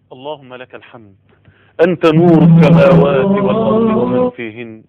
اللهم لك الحمد أنت نور السماوات والأرض ومن فيهن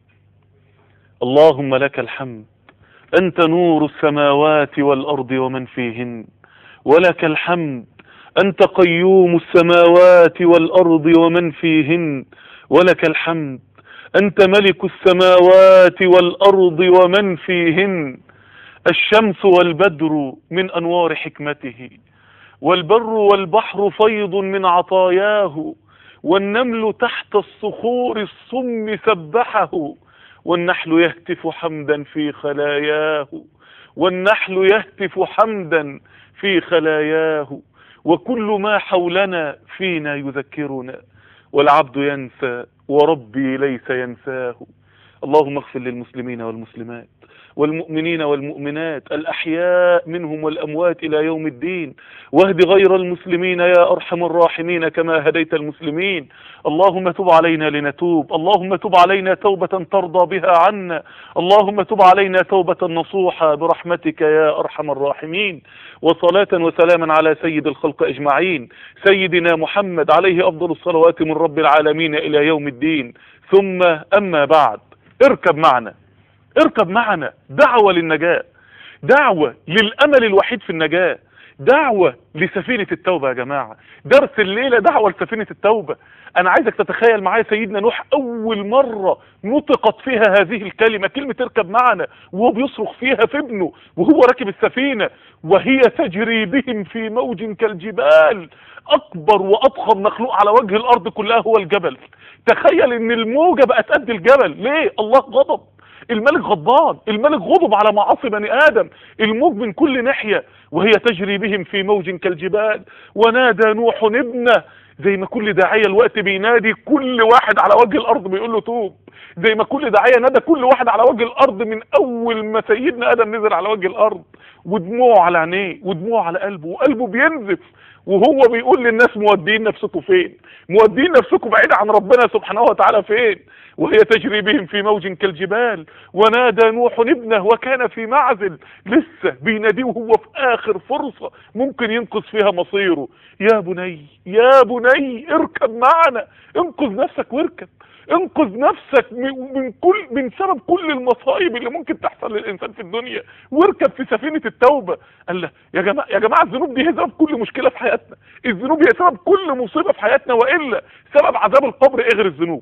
اللهم لك الحمد أنت نور السماوات والأرض ومن فيهن ولك الحمد أنت قيوم السماوات والأرض ومن فيهن ولك الحمد أنت ملك السماوات والأرض ومن فيهن الشمس والبدر من أنوار حكمته والبر والبحر فيض من عطاياه والنمل تحت الصخور الصم سبحه والنحل يهتف حمدا في خلاياه والنحل يهتف حمدا في خلاياه وكل ما حولنا فينا يذكرنا والعبد ينسى وربي ليس ينساه اللهم اغفر للمسلمين والمسلمات والمؤمنين والمؤمنات الأحياء منهم والأموات إلى يوم الدين واهد غير المسلمين يا أرحم الراحمين كما هديت المسلمين اللهم تب علينا لنتوب اللهم تب علينا توبة ترضى بها عنا اللهم تب علينا توبة نصوحة برحمتك يا أرحم الراحمين وصلاة وسلاما على سيد الخلق أجمعين سيدنا محمد عليه أفضل الصلوات من رب العالمين إلى يوم الدين ثم أما بعد اركب معنا اركب معنا دعوة للنجاة دعوة للأمل الوحيد في النجاة دعوة لسفينة التوبة يا جماعة درس الليلة دعوة لسفينة التوبة أنا عايزك تتخيل معايا سيدنا نوح أول مرة نطقت فيها هذه الكلمة كلمة اركب معنا وهو بيصرخ فيها في ابنه وهو راكب السفينة وهي تجري بهم في موج كالجبال أكبر وأضخم مخلوق على وجه الأرض كلها هو الجبل تخيل إن الموجة بقت قد الجبل ليه الله غضب الملك غضبان الملك غضب على معاصي بني ادم الموج من كل ناحيه وهي تجري بهم في موج كالجبال ونادى نوح ابنه زي ما كل داعيه الوقت بينادي كل واحد على وجه الارض بيقول له توب زي ما كل داعيه نادى كل واحد على وجه الارض من اول ما سيدنا ادم نزل على وجه الارض ودموعه على عينيه ودموعه على قلبه وقلبه بينزف وهو بيقول للناس مودين نفسكم فين مودين نفسكم بعيد عن ربنا سبحانه وتعالى فين وهي تجري بهم في موج كالجبال ونادى نوح ابنه وكان في معزل لسه بيناديه وهو في اخر فرصة ممكن ينقذ فيها مصيره يا بني يا بني اركب معنا انقذ نفسك واركب انقذ نفسك من كل من سبب كل المصايب اللي ممكن تحصل للانسان في الدنيا واركب في سفينه التوبه قال له يا جماعه يا جماعه الذنوب دي هي سبب كل مشكله في حياتنا الذنوب هي سبب كل مصيبه في حياتنا والا سبب عذاب القبر ايه غير الذنوب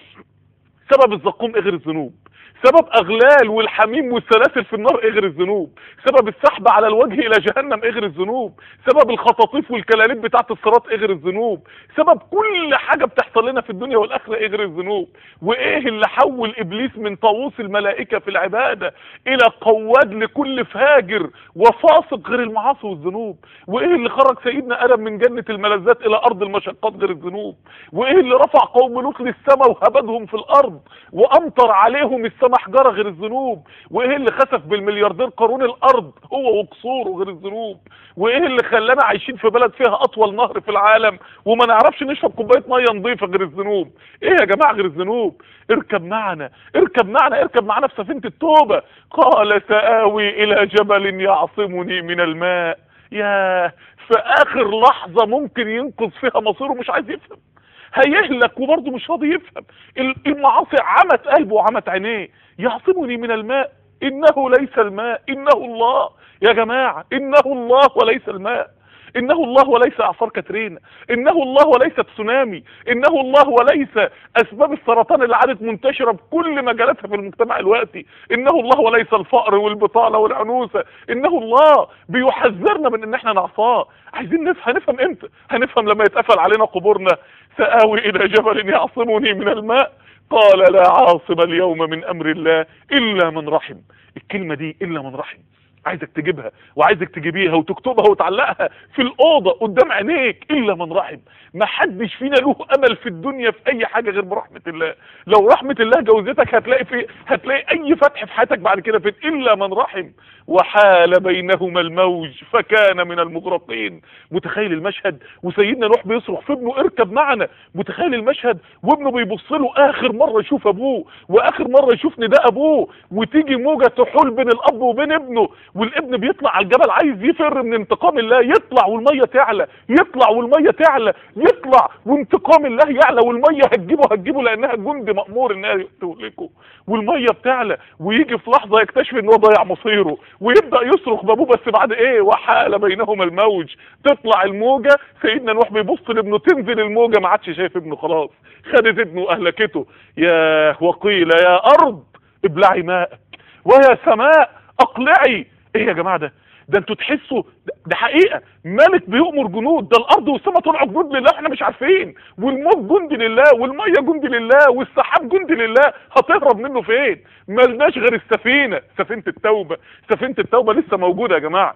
سبب الزقوم ايه غير الذنوب سبب اغلال والحميم والسلاسل في النار ايه غير الذنوب سبب السحب على الوجه الى جهنم ايه غير الذنوب سبب الخطاطيف والكلاليب بتاعه الصراط ايه غير الذنوب سبب كل حاجه بتحصل لنا في الدنيا والاخره ايه غير الذنوب وايه اللي حول ابليس من طاووس الملائكه في العباده الى قواد لكل فاجر وفاسق غير المعاصي والذنوب وايه اللي خرج سيدنا ادم من جنه الملذات الى ارض المشقات غير الذنوب وايه اللي رفع قوم لوط للسماء وهبدهم في الارض وامطر عليهم السماء محجرة غير الذنوب وايه اللي خسف بالملياردير قارون الارض هو وقصوره غير الذنوب وايه اللي خلانا عايشين في بلد فيها اطول نهر في العالم وما نعرفش نشرب كوبايه ميه نظيفه غير الذنوب ايه يا جماعه غير الذنوب اركب معنا اركب معنا اركب معنا في سفينه التوبه قال سآوي الى جبل يعصمني من الماء يا في اخر لحظه ممكن ينقذ فيها مصيره مش عايز يفهم هيهلك وبرضه مش راضي يفهم المعاصي عمت قلبه وعمت عينيه يعصمني من الماء انه ليس الماء انه الله يا جماعه انه الله وليس الماء انه الله وليس اعصار كاترينا انه الله وليس تسونامي انه الله وليس اسباب السرطان اللي عادت منتشره بكل مجالاتها في المجتمع الوقتي انه الله وليس الفقر والبطاله والعنوسه انه الله بيحذرنا من ان احنا نعصاه عايزين نفهم هنفهم امتى هنفهم لما يتقفل علينا قبورنا سآوي الى جبل يعصمني من الماء قال لا عاصم اليوم من امر الله الا من رحم الكلمه دي الا من رحم عايزك تجيبها وعايزك تجيبيها وتكتبها وتعلقها في الاوضه قدام عينيك الا من رحم ما حدش فينا له امل في الدنيا في اي حاجه غير برحمه الله لو رحمه الله جوزتك هتلاقي في هتلاقي اي فتح في حياتك بعد كده في الا من رحم وحال بينهما الموج فكان من المغرقين متخيل المشهد وسيدنا نوح بيصرخ في ابنه اركب معنا متخيل المشهد وابنه بيبص له اخر مره يشوف ابوه واخر مره يشوف نداء ابوه وتيجي موجه تحول بين الاب وبين ابنه والابن بيطلع على الجبل عايز يفر من انتقام الله يطلع والميه تعلى يطلع والميه تعلى يطلع وانتقام الله يعلى والميه هتجيبه هتجيبه لانها جند مامور انها تهلكه والميه بتعلى ويجي في لحظه يكتشف ان هو ضيع مصيره ويبدا يصرخ بابوه بس بعد ايه وحال بينهما الموج تطلع الموجه سيدنا نوح بيبص لابنه تنزل الموجه ما عادش شايف ابنه خلاص خدت ابنه واهلكته يا وقيل يا ارض ابلعي ماءك ويا سماء اقلعي ايه يا جماعه ده ده انتوا تحسوا ده- ده حقيقه ملك بيؤمر جنود ده الارض والسماء طلعوا جنود لله احنا مش عارفين والموت جندي لله والميه جندي لله والسحاب جندي لله هتهرب منه فين ملناش غير السفينه سفينه التوبه سفينه التوبه لسه موجوده يا جماعه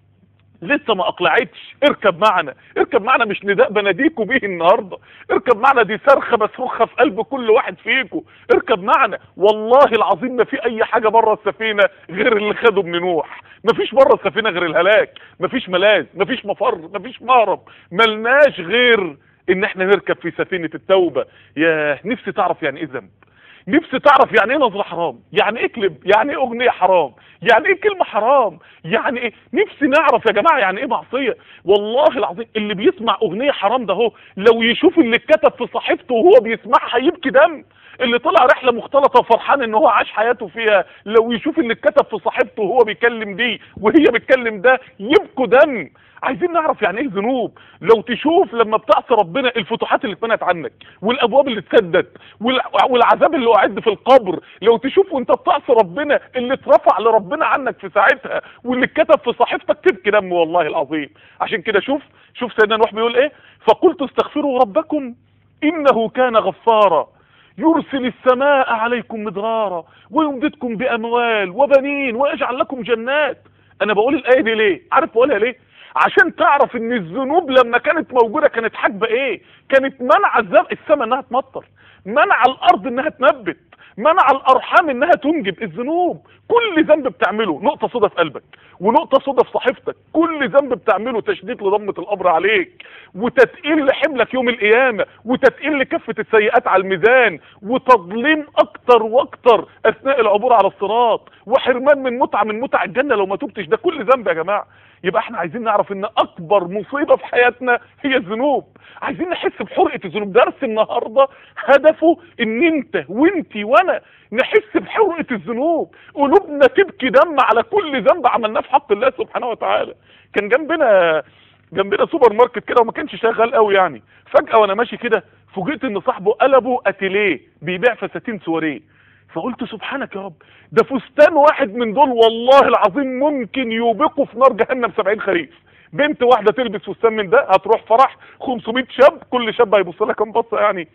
لسه ما اقلعتش اركب معنا اركب معنا مش نداء بناديكوا بيه النهارده اركب معنا دي صرخه بصرخها في قلب كل واحد فيكم اركب معنا والله العظيم ما في اي حاجه بره السفينه غير اللي خده ابن نوح ما فيش بره السفينه غير الهلاك ما فيش ملاذ ما فيش مفر ما فيش مهرب ملناش غير ان احنا نركب في سفينه التوبه يا نفسي تعرف يعني ايه ذنب نفسي تعرف يعني ايه نظرة حرام يعني ايه كليب يعني ايه اغنية حرام يعني ايه كلمة حرام يعني ايه نفسي نعرف يا جماعة يعني ايه معصية والله العظيم اللي بيسمع اغنية حرام ده هو لو يشوف اللي اتكتب في صحيفته وهو بيسمعها يبكي دم اللي طلع رحلة مختلطة وفرحان ان هو عاش حياته فيها لو يشوف اللي اتكتب في صحيفته وهو بيكلم دي وهي بتكلم ده يبكوا دم عايزين نعرف يعني ايه ذنوب لو تشوف لما بتعصي ربنا الفتوحات اللي اتمنعت عنك والابواب اللي اتسدت والع- والعذاب اللي اعد في القبر لو تشوف وانت بتعصي ربنا اللي اترفع لربنا عنك في ساعتها واللي اتكتب في صحيفتك تبكي دم والله العظيم عشان كده شوف شوف سيدنا نوح بيقول ايه فقلت استغفروا ربكم انه كان غفارا يرسل السماء عليكم مدرارا ويمددكم باموال وبنين ويجعل لكم جنات انا بقول الايه دي ليه عارف بقولها ليه عشان تعرف ان الذنوب لما كانت موجوده كانت حاجبه ايه كانت منع الزم- السماء انها تمطر منع الارض انها تنبت منع الارحام انها تنجب الذنوب كل ذنب بتعمله نقطه صدى في قلبك ونقطه صدى في صحيفتك كل ذنب بتعمله تشديد لضمه الامر عليك وتثقيل لحملك يوم القيامه وتثقيل لكفه السيئات على الميزان وتظليم اكتر واكتر اثناء العبور على الصراط وحرمان من متعه من متع الجنه لو ما تبتش ده كل ذنب يا جماعه يبقى احنا عايزين نعرف ان اكبر مصيبه في حياتنا هي الذنوب عايزين نحس بحرقه الذنوب درس النهارده هدفه ان انت وانتي وانا نحس بحرقه الذنوب قلوبنا تبكي دم على كل ذنب عملناه في حق الله سبحانه وتعالى كان جنبنا جنبنا سوبر ماركت كده وما كانش شغال قوي يعني فجاه وانا ماشي كده فوجئت ان صاحبه قلبه اتيليه بيبيع فساتين سواريه فقلت سبحانك يا رب ده فستان واحد من دول والله العظيم ممكن يوبقه في نار جهنم 70 خريف بنت واحده تلبس فستان من ده هتروح فرح 500 شاب كل شاب هيبص لها كام بصه يعني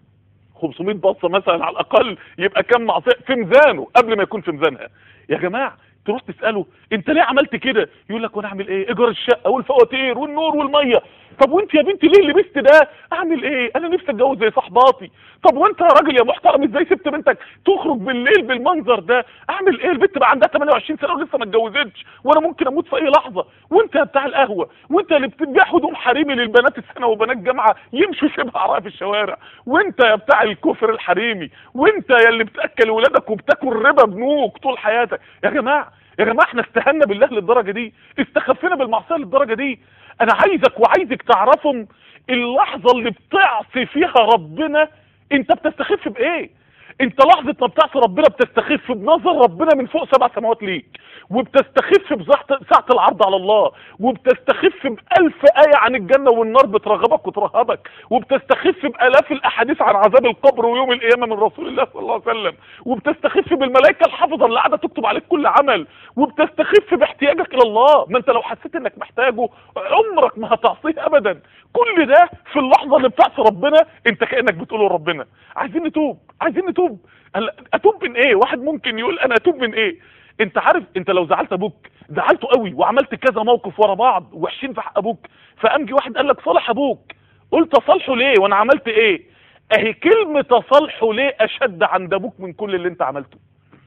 500 بصه مثلا على الاقل يبقى كام معصيه في ميزانه قبل ما يكون في ميزانها يا جماعه تروح تساله انت ليه عملت كده يقول لك وانا اعمل ايه ايجار الشقه والفواتير والنور والميه طب وانت يا بنتي ليه لبست ده اعمل ايه انا نفسي اتجوز زي صحباتي طب وانت يا راجل يا محترم ازاي سبت بنتك تخرج بالليل بالمنظر ده اعمل ايه البنت بقى عندها 28 سنه ولسه ما اتجوزتش وانا ممكن اموت في اي لحظه وانت يا بتاع القهوه وانت اللي بتبيع هدوم حريمي للبنات السنه وبنات جامعه يمشوا شبه عراء في الشوارع وانت يا بتاع الكفر الحريمي وانت يا اللي بتاكل ولادك وبتاكل ربا بنوك طول حياتك يا جماعه يا جماعه احنا استهنا بالله للدرجه دي استخفينا بالمعصيه للدرجه دي انا عايزك وعايزك تعرفهم اللحظه اللي بتعصي فيها ربنا انت بتستخف بايه انت لحظه ما بتعصي ربنا بتستخف بنظر ربنا من فوق سبع سماوات ليك وبتستخف بساعه ساعة العرض على الله وبتستخف بألف آية عن الجنة والنار بترغبك وترهبك وبتستخف بآلاف الأحاديث عن عذاب القبر ويوم القيامة من رسول الله صلى الله عليه وسلم وبتستخف بالملائكة الحافظة اللي قاعدة تكتب عليك كل عمل وبتستخف باحتياجك إلى الله ما أنت لو حسيت إنك محتاجه عمرك ما هتعصيه أبدا كل ده في اللحظة اللي بتعصي ربنا أنت كأنك بتقول لربنا عايزين نتوب عايزين نتوب أنا- اتوب من ايه واحد ممكن يقول انا اتوب من ايه انت عارف انت لو زعلت ابوك زعلته قوي وعملت كذا موقف ورا بعض وحشين في حق ابوك فقام جه واحد قال لك صالح ابوك قلت اصالحه ليه وانا عملت ايه اهي كلمة اصالحه ليه اشد عند ابوك من كل اللي انت عملته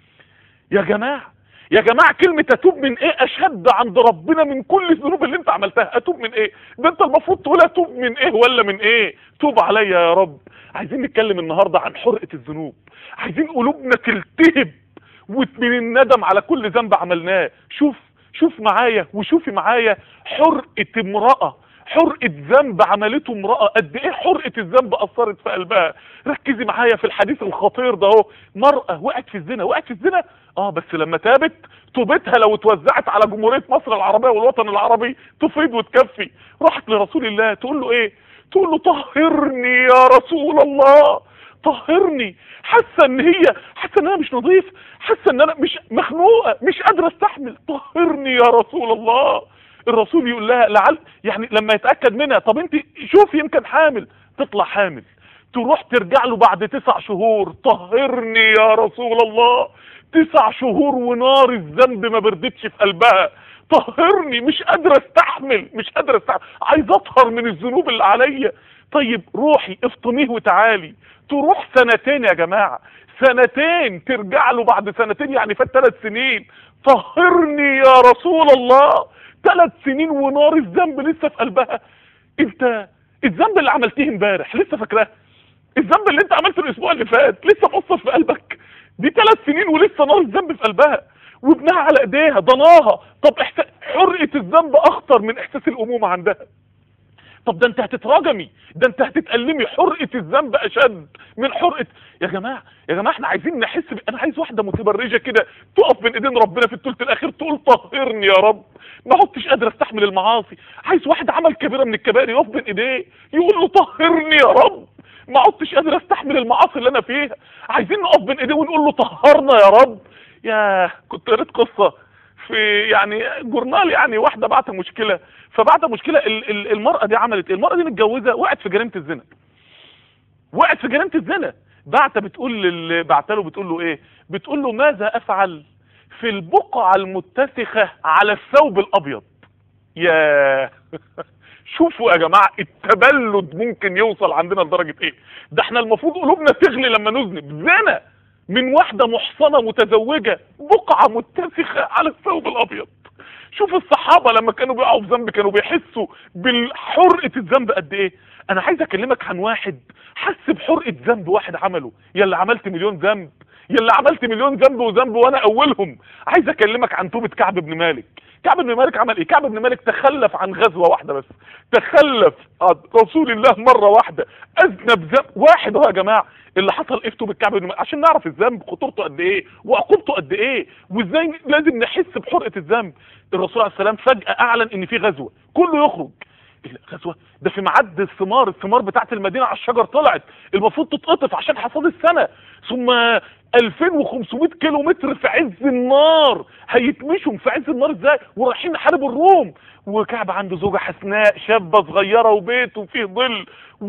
يا جماعة يا جماعة كلمة اتوب من ايه اشد عند ربنا من كل الذنوب اللي انت عملتها اتوب من ايه ده انت المفروض تقول اتوب من ايه ولا من ايه توب عليا يا رب عايزين نتكلم النهاردة عن حرقة الذنوب عايزين قلوبنا تلتهب وت- من الندم على كل ذنب عملناه شوف شوف معايا وشوفي معايا حرقة امرأة حرقة ذنب عملته امرأة قد ايه حرقة الذنب اثرت في قلبها ركزي معايا في الحديث الخطير ده اهو مرأة وقعت في الزنا وقعت في الزنا اه بس لما تابت توبتها لو اتوزعت على جمهورية مصر العربية والوطن العربي تفيض وتكفي راحت لرسول الله تقول له ايه تقول له طهرني يا رسول الله طهرني حاسه ان هي حاسه ان انا مش نظيف حاسه ان انا مش مخنوقه مش قادره استحمل طهرني يا رسول الله الرسول يقول لها لعل يعني لما يتاكد منها طب انت شوف يمكن حامل تطلع حامل تروح ترجع له بعد تسع شهور طهرني يا رسول الله تسع شهور ونار الذنب ما بردتش في قلبها طهرني مش قادره استحمل مش قادره استحمل عايز اطهر من الذنوب اللي عليا طيب روحي افطميه وتعالي تروح سنتين يا جماعه سنتين ترجع له بعد سنتين يعني فات ثلاث سنين طهرني يا رسول الله ثلاث سنين ونار الذنب لسه في قلبها انت الذنب اللي عملتيه امبارح لسه فاكراه الذنب اللي انت عملته الاسبوع اللي فات لسه مقصر في قلبك دي ثلاث سنين ولسه نار الذنب في قلبها وابنها على ايديها ضناها طب إحساس حرقة الذنب اخطر من احساس الامومة عندها طب ده انت هتتراجمي ده انت هتتألمي حرقة الذنب اشد من حرقة يا جماعة يا جماعة احنا عايزين نحس ب... انا عايز واحدة متبرجة كده تقف بين ايدين ربنا في الثلث الاخير تقول طهرني يا رب ما عدتش قادر استحمل المعاصي عايز واحد عمل كبيرة من الكبائر يقف بين ايديه يقول له طهرني يا رب ما عدتش قادر استحمل المعاصي اللي انا فيها عايزين نقف بين ايديه ونقول له طهرنا يا رب يا كنت قريت قصة في يعني جورنال يعني واحده بعت مشكله فبعت مشكله ال- ال- المراه دي عملت ايه المراه دي متجوزه وقعت في جريمه الزنا وقعت في جريمه الزنا بعت بتقول لل... بعت له بتقول له ايه بتقول له ماذا افعل في البقعه المتسخه على الثوب الابيض يا شوفوا يا جماعه التبلد ممكن يوصل عندنا لدرجه ايه ده احنا المفروض قلوبنا تغلي لما نذنب زنا من واحده محصنه متزوجه بقعه متسخه على الثوب الابيض شوف الصحابه لما كانوا بيقعوا في ذنب كانوا بيحسوا بالحرقه الذنب قد ايه انا عايز اكلمك عن واحد حس بحرقه ذنب واحد عمله يلا عملت مليون ذنب يلا عملت مليون ذنب وذنب وانا اولهم عايز اكلمك عن توبه كعب بن مالك كعب بن مالك عمل ايه كعب بن مالك تخلف عن غزوه واحده بس تخلف عن رسول الله مره واحده اذنب ذنب واحد اهو يا جماعه اللي حصل ايه في توبه كعب بن مالك عشان نعرف الذنب خطورته قد ايه وعقوبته قد ايه وازاي لازم نحس بحرقه الذنب الرسول عليه السلام فجاه اعلن ان في غزوه كله يخرج إيه لا، غزوه ده في معد الثمار الثمار بتاعت المدينه على الشجر طلعت المفروض تتقطف عشان حصاد السنه ثم 2500 كيلو متر في عز النار هيتمشوا في عز النار ازاي ورايحين نحارب الروم وكعب عنده زوجة حسناء شابة صغيرة وبيت وفيه ظل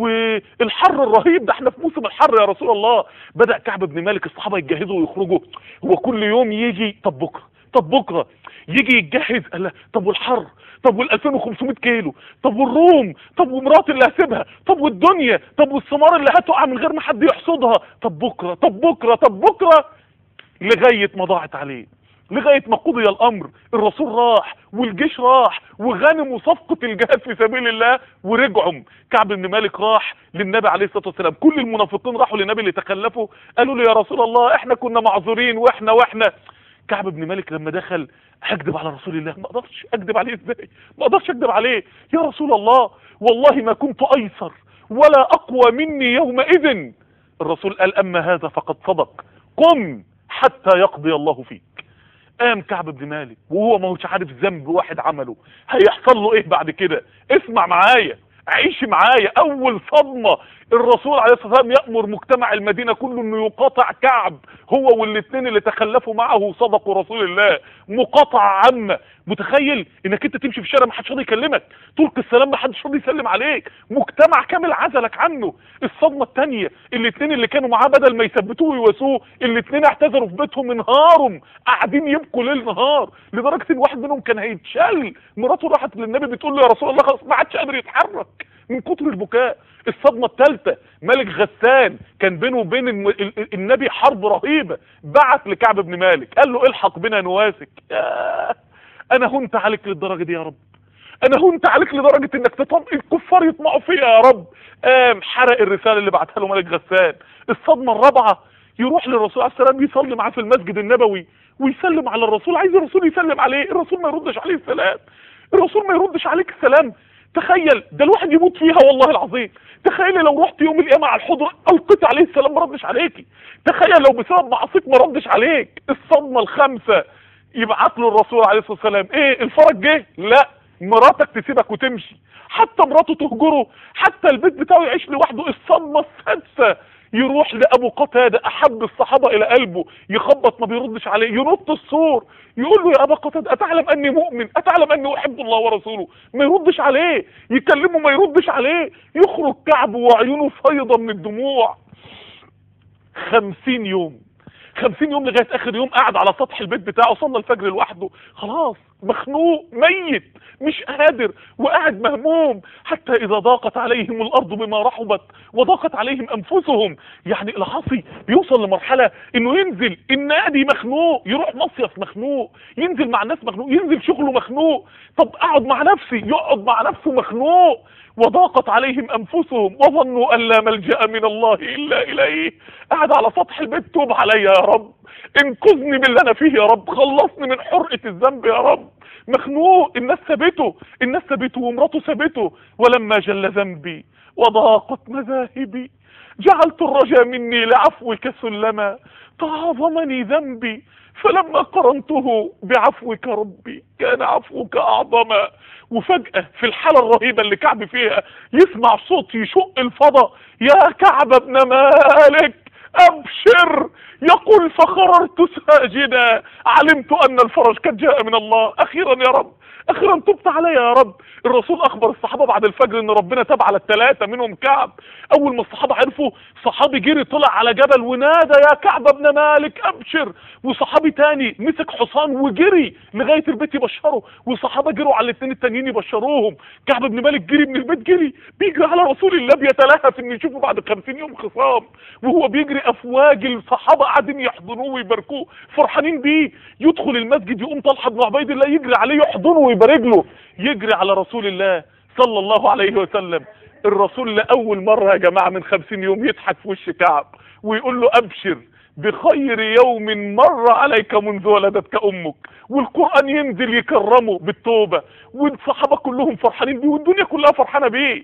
والحر الرهيب ده احنا في موسم الحر يا رسول الله بدأ كعب بن مالك الصحابة يتجهزوا ويخرجوا هو كل يوم يجي طب بكرة طب بكرة يجي يتجهز قال لا، طب والحر طب وال 2500 كيلو طب والروم طب ومراتي اللي هسيبها طب والدنيا طب والثمار اللي هتقع من غير ما حد يحصدها طب بكره طب بكره طب بكره لغايه ما ضاعت عليه لغايه ما قضي الامر الرسول راح والجيش راح وغنموا صفقه الجهاد في سبيل الله ورجعوا كعب بن مالك راح للنبي عليه الصلاه والسلام كل المنافقين راحوا للنبي اللي تخلفوا قالوا له يا رسول الله احنا كنا معذورين واحنا واحنا كعب بن مالك لما دخل هكذب على رسول الله ما اقدرش اكذب عليه ازاي ما اقدرش اكذب عليه يا رسول الله والله ما كنت ايسر ولا اقوى مني يومئذ الرسول قال اما هذا فقد صدق قم حتى يقضي الله فيك قام كعب بن مالك وهو ما هوش عارف ذنب واحد عمله هيحصل له ايه بعد كده اسمع معايا عيش معايا اول صدمة الرسول عليه الصلاة والسلام يأمر مجتمع المدينة كله انه يقاطع كعب هو والاثنين اللي تخلفوا معه صدقوا رسول الله مقاطعة عامة متخيل انك انت تمشي في الشارع ما حدش راضي يكلمك تلقي السلام ما حدش راضي يسلم عليك مجتمع كامل عزلك عنه الصدمة الثانية الاثنين اللي كانوا معاه بدل ما يثبتوه ويواسوه الاثنين اعتذروا في بيتهم انهارهم قاعدين يبكوا ليل نهار لدرجة ان واحد منهم كان هيتشل مراته راحت للنبي بتقول له يا رسول الله خلاص ما عادش قادر يتحرك من كتر البكاء الصدمة الثالثة ملك غسان كان بينه وبين الم- ال- ال- النبي حرب رهيبة بعت لكعب بن مالك قال له الحق بنا نواسك ياه، انا هنت عليك للدرجة دي يا رب انا هنت عليك لدرجة انك تطم الكفار يطمعوا فيا يا رب قام حرق الرسالة اللي بعتها له ملك غسان الصدمة الرابعة يروح للرسول عليه السلام يصلي معاه في المسجد النبوي ويسلم على الرسول عايز الرسول يسلم عليه الرسول ما يردش عليه السلام الرسول ما يردش عليك السلام تخيل ده الواحد يموت فيها والله العظيم تخيل لو رحت يوم القيامه على الحضره القيت عليه السلام ما ردش عليكي تخيل لو بسبب معصيك ما ردش عليك الصدمه الخامسه يبعت له الرسول عليه الصلاه والسلام ايه الفرج جه لا مراتك تسيبك وتمشي حتى مراته تهجره حتى البيت بتاعه يعيش لوحده الصدمه السادسه يروح لابو قتاده احب الصحابه الى قلبه يخبط ما بيردش عليه ينط السور يقول له يا ابا قتاده اتعلم اني مؤمن اتعلم اني احب الله ورسوله ما يردش عليه يكلمه ما يردش عليه يخرج كعبه وعيونه فيضه من الدموع خمسين يوم خمسين يوم لغاية آخر يوم قاعد على سطح البيت بتاعه صلى الفجر لوحده خلاص مخنوق ميت مش قادر وقاعد مهموم حتى إذا ضاقت عليهم الأرض بما رحبت وضاقت عليهم أنفسهم يعني العاصي بيوصل لمرحلة إنه ينزل النادي مخنوق يروح مصيف مخنوق ينزل مع الناس مخنوق ينزل شغله مخنوق طب أقعد مع نفسي يقعد مع نفسه مخنوق وضاقت عليهم انفسهم وظنوا ان لا ملجا من الله الا اليه قاعد على سطح البيت توب عليا يا رب انقذني باللي انا فيه يا رب خلصني من حرقه الذنب يا رب مخنوق الناس سابته الناس سابته ومراته سابته ولما جل ذنبي وضاقت مذاهبي جعلت الرجا مني لعفوك سلما تعاظمني ذنبي فلما قرنته بعفوك ربي كان عفوك اعظما وفجأة في الحالة الرهيبة اللي كعب فيها يسمع صوت يشق الفضا يا كعب ابن مالك ابشر يقول فخررت ساجدا علمت ان الفرج قد جاء من الله اخيرا يا رب اخيرا تبت علي يا رب الرسول اخبر الصحابه بعد الفجر ان ربنا تاب على الثلاثه منهم كعب اول ما الصحابه عرفوا صحابي جري طلع على جبل ونادى يا كعب ابن مالك ابشر وصحابي تاني مسك حصان وجري لغايه البيت يبشره وصحابه جروا على الاثنين التانيين يبشروهم كعب بن مالك جري من البيت جري بيجري على رسول الله بيتلهف ان يشوفه بعد 50 يوم خصام وهو بيجري افواج الصحابه قاعدين يحضنوه ويباركوه فرحانين بيه يدخل المسجد يقوم طلحه بن عبيد الله يجري عليه يحضنه ويبارك له يجري على رسول الله صلى الله عليه وسلم الرسول لأول مرة يا جماعة من خمسين يوم يضحك في وش كعب ويقول له أبشر بخير يوم مر عليك منذ ولدتك أمك والقرآن ينزل يكرمه بالتوبة والصحابة كلهم فرحانين بيه والدنيا كلها فرحانة بيه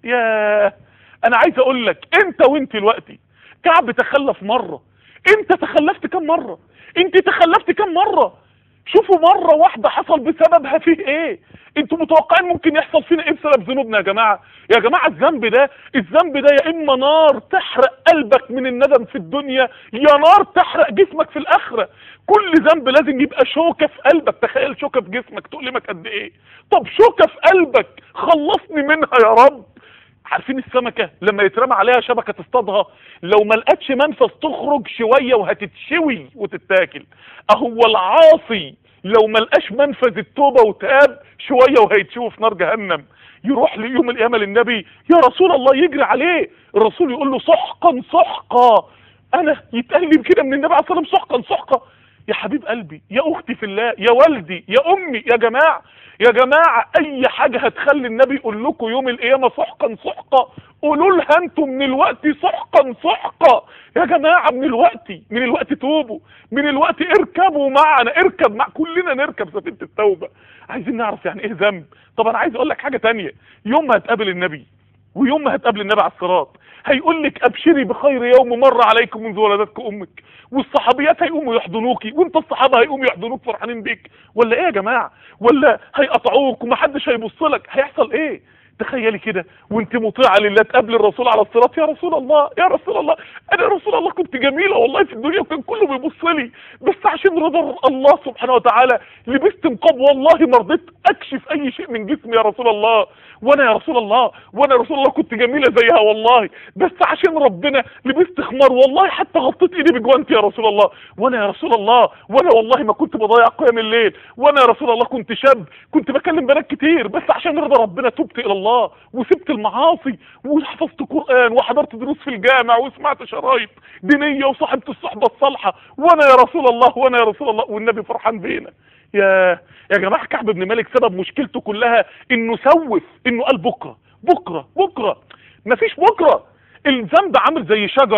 يا أنا عايز أقول لك أنت وأنت دلوقتي كعب تخلف مرة أنت تخلفت كم مرة أنت تخلفت كم مرة شوفوا مرة واحدة حصل بسببها فيه ايه انتوا متوقعين ممكن يحصل فينا ايه بسبب ذنوبنا يا جماعة يا جماعة الذنب ده الذنب ده يا اما نار تحرق قلبك من الندم في الدنيا يا نار تحرق جسمك في الاخرة كل ذنب لازم يبقى شوكة في قلبك تخيل شوكة في جسمك تؤلمك قد ايه طب شوكة في قلبك خلصني منها يا رب عارفين السمكة لما يترمى عليها شبكة تصطادها لو ما لقتش منفذ تخرج شوية وهتتشوي وتتاكل اهو العاصي لو ما لقاش منفذ التوبة وتاب شوية وهيتشوي في نار جهنم يروح ليوم القيامة للنبي يا رسول الله يجري عليه الرسول يقول له سحقا سحقا انا يتقلب كده من النبي عليه الصلاة والسلام سحقا سحقا يا حبيب قلبي يا اختي في الله يا والدي يا امي يا جماعه يا جماعه اي حاجه هتخلي النبي يقول لكم يوم القيامه سحقا سحقا قولوا لها انتم من الوقت سحقا سحقا يا جماعه من الوقت من الوقت توبوا من الوقت اركبوا معنا اركب مع كلنا نركب سفينه التوبه عايزين نعرف يعني ايه ذنب طب انا عايز اقول لك حاجه تانية يوم ما هتقابل النبي ويوم ما هتقابل النبي على الصراط هيقول لك ابشري بخير يوم مر عليكم منذ ولدتك امك والصحابيات هيقوموا يحضنوكي وانت الصحابه هيقوموا يحضنوك فرحانين بيك ولا ايه يا جماعه ولا هيقطعوك ومحدش هيبص لك هيحصل ايه تخيلي كده وانت مطيعه لله تقابل الرسول على الصراط يا رسول الله يا رسول الله انا يا رسول الله كنت جميله والله في الدنيا وكان كله بيبص لي بس عشان رضا الله سبحانه وتعالى لبست نقاب والله ما رضيت اكشف اي شيء من جسمي يا رسول الله وانا يا رسول الله وانا يا رسول الله كنت جميله زيها والله بس عشان ربنا لبست خمار والله حتى غطيت ايدي بجوانتي يا رسول الله وانا يا رسول الله وانا والله ما كنت بضيع قيام الليل وانا يا رسول الله كنت شاب كنت بكلم بنات كتير بس عشان رضا ربنا تبت الى الله وسبت المعاصي وحفظت قران وحضرت دروس في الجامع وسمعت شرايط دينيه وصاحبت الصحبه الصالحه وانا يا رسول الله وانا يا رسول الله والنبي فرحان بينا يا يا جماعه كعب بن مالك سبب مشكلته كلها انه سوف انه قال بكره بكره بكره مفيش بكره الذنب عامل زي شجره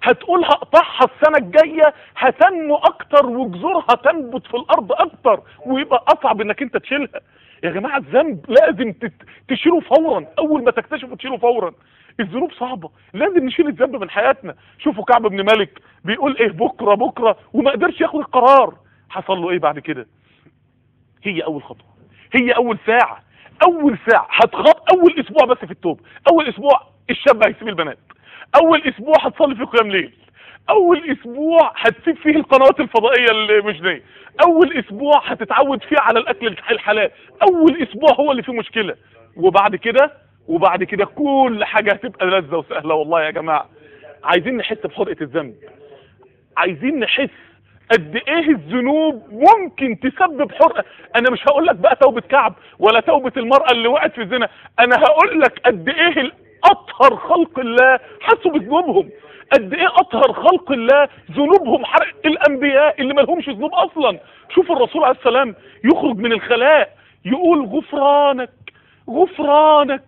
هتقول هقطعها السنة الجاية هتنمو اكتر وجذورها تنبت في الارض اكتر ويبقى اصعب انك انت تشيلها يا جماعة الذنب لازم تت- تشيله فورا اول ما تكتشفه تشيله فورا الذنوب صعبة لازم نشيل الذنب من حياتنا شوفوا كعب بن مالك بيقول ايه بكرة بكرة وما قدرش ياخد القرار حصل له ايه بعد كده هي اول خطوة هي اول ساعة اول ساعة هتخاط اول اسبوع بس في التوبة اول اسبوع الشاب هيسيب البنات اول اسبوع هتصلي في قيام ليل اول اسبوع هتسيب فيه القنوات الفضائية المجنية اول اسبوع هتتعود فيه على الاكل الحلال اول اسبوع هو اللي فيه مشكلة وبعد كده وبعد كده كل حاجة هتبقى لذة وسهلة والله يا جماعة عايزين نحس بحرقة الذنب عايزين نحس قد ايه الذنوب ممكن تسبب حرقه انا مش هقول لك بقى توبه كعب ولا توبه المراه اللي وقعت في الزنا انا هقول لك قد ايه الاطهر خلق الله حسوا بذنوبهم قد ايه اطهر خلق الله ذنوبهم حرق الانبياء اللي ما لهمش ذنوب اصلا شوف الرسول عليه السلام يخرج من الخلاء يقول غفرانك غفرانك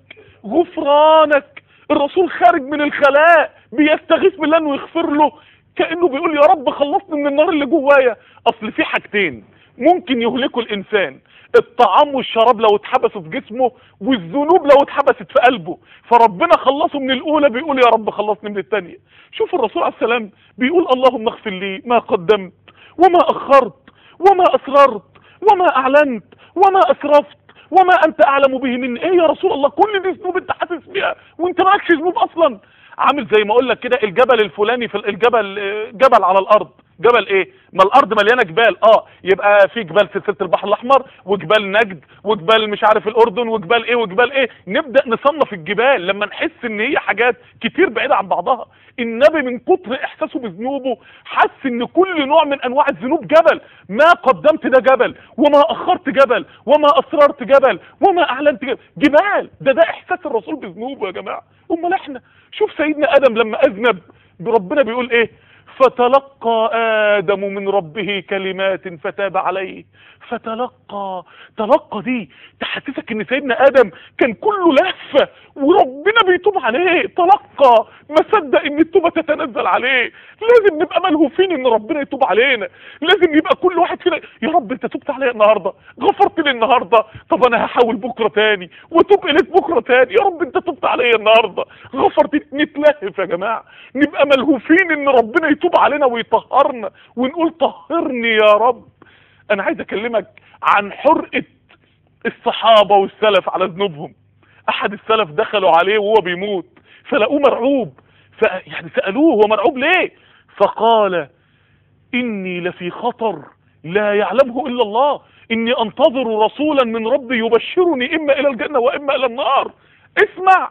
غفرانك الرسول خارج من الخلاء بيستغيث بالله انه يغفر له كانه بيقول يا رب خلصني من النار اللي جوايا اصل في حاجتين ممكن يهلكوا الانسان الطعام والشراب لو اتحبسوا في جسمه والذنوب لو اتحبست في قلبه فربنا خلصه من الاولى بيقول يا رب خلصني من الثانيه شوف الرسول عليه السلام بيقول اللهم اغفر لي ما قدمت وما اخرت وما اسررت وما اعلنت وما اسرفت وما انت اعلم به مني ايه يا رسول الله كل دي ذنوب انت حاسس بيها وانت مالكش ذنوب اصلا عامل زي ما اقول لك كده الجبل الفلاني في الجبل جبل على الارض جبل ايه ما الارض مليانه جبال اه يبقى في جبال سلسله البحر الاحمر وجبال نجد وجبال مش عارف الاردن وجبال ايه وجبال ايه نبدا نصنف الجبال لما نحس ان هي حاجات كتير بعيده عن بعضها النبي من كتر احساسه بذنوبه حس ان كل نوع من انواع الذنوب جبل ما قدمت ده جبل وما اخرت جبل وما اسررت جبل وما اعلنت جبل جبال ده ده احساس الرسول بذنوبه يا جماعه امال احنا شوف سيدنا ادم لما اذنب ربنا بيقول ايه فتلقى آدم من ربه كلمات فتاب عليه فتلقى تلقى دي تحسسك ان سيدنا ادم كان كله لهفة وربنا بيتوب عليه تلقى ما صدق ان التوبة تتنزل عليه لازم نبقى ملهوفين ان ربنا يتوب علينا لازم يبقى كل واحد فينا يا رب انت تبت عليا النهارده غفرت لي النهارده طب انا هحاول بكره تاني وتوب اليك بكره تاني يا رب انت تبت عليا النهارده غفرت نتلهف يا جماعه نبقى ملهوفين ان ربنا يتوب علينا ويطهرنا ونقول طهرني يا رب انا عايز اكلمك عن حرقة الصحابة والسلف على ذنوبهم احد السلف دخلوا عليه وهو بيموت فلقوه مرعوب ف يعني سألوه هو مرعوب ليه فقال اني لفي خطر لا يعلمه الا الله اني انتظر رسولا من ربي يبشرني اما الى الجنة واما الى النار اسمع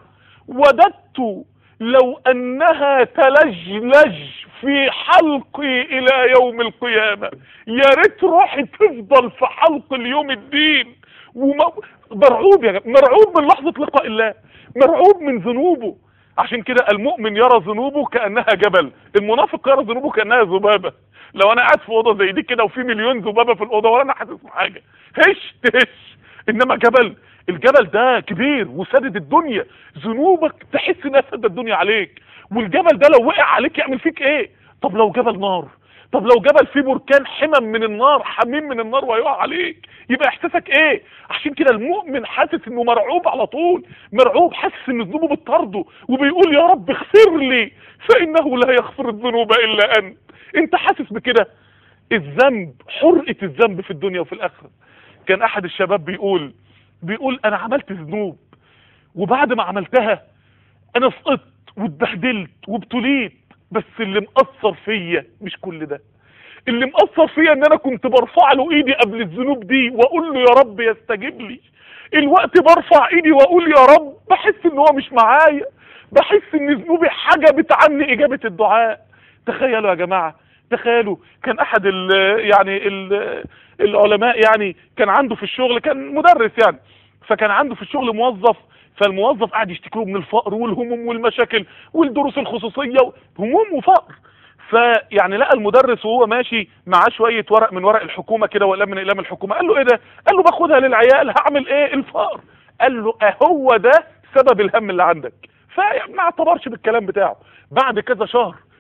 وددت لو انها تلجلج في حلقي الى يوم القيامة يا ريت روحي تفضل في حلق اليوم الدين ومرعوب يا جماعة مرعوب من لحظة لقاء الله مرعوب من ذنوبه عشان كده المؤمن يرى ذنوبه كأنها جبل المنافق يرى ذنوبه كأنها ذبابة لو انا قاعد في اوضه زي دي كده وفي مليون ذبابه في الاوضه ولا انا حاسس بحاجه هش تهش انما جبل الجبل ده كبير وسدد الدنيا ذنوبك تحس انها سد الدنيا عليك والجبل ده لو وقع عليك يعمل فيك ايه طب لو جبل نار طب لو جبل فيه بركان حمم من النار حميم من النار ويقع عليك يبقى احساسك ايه عشان كده المؤمن حاسس انه مرعوب على طول مرعوب حاسس ان ذنوبه بتطرده وبيقول يا رب اغفر لي فانه لا يغفر الذنوب الا انت انت حاسس بكده الذنب حرقة الذنب في الدنيا وفي الاخره كان احد الشباب بيقول بيقول انا عملت ذنوب وبعد ما عملتها انا سقطت واتبهدلت وابتليت بس اللي مأثر فيا مش كل ده اللي مأثر فيا ان انا كنت برفع له ايدي قبل الذنوب دي واقول له يا رب يستجيب لي الوقت برفع ايدي واقول يا رب بحس ان هو مش معايا بحس ان ذنوبي حجبت عني اجابة الدعاء تخيلوا يا جماعة تخيلوا كان احد ال يعني ال العلماء يعني كان عنده في الشغل كان مدرس يعني فكان عنده في الشغل موظف فالموظف قاعد يشتكي له من الفقر والهموم والمشاكل والدروس الخصوصيه هموم وفقر فيعني لقى المدرس وهو ماشي معاه شويه ورق من ورق الحكومه كده ولا من اقلام الحكومه قال له ايه ده قال له باخدها للعيال هعمل ايه الفقر قال له اهو ده سبب الهم اللي عندك فما اعتبرش بالكلام بتاعه بعد كذا شهر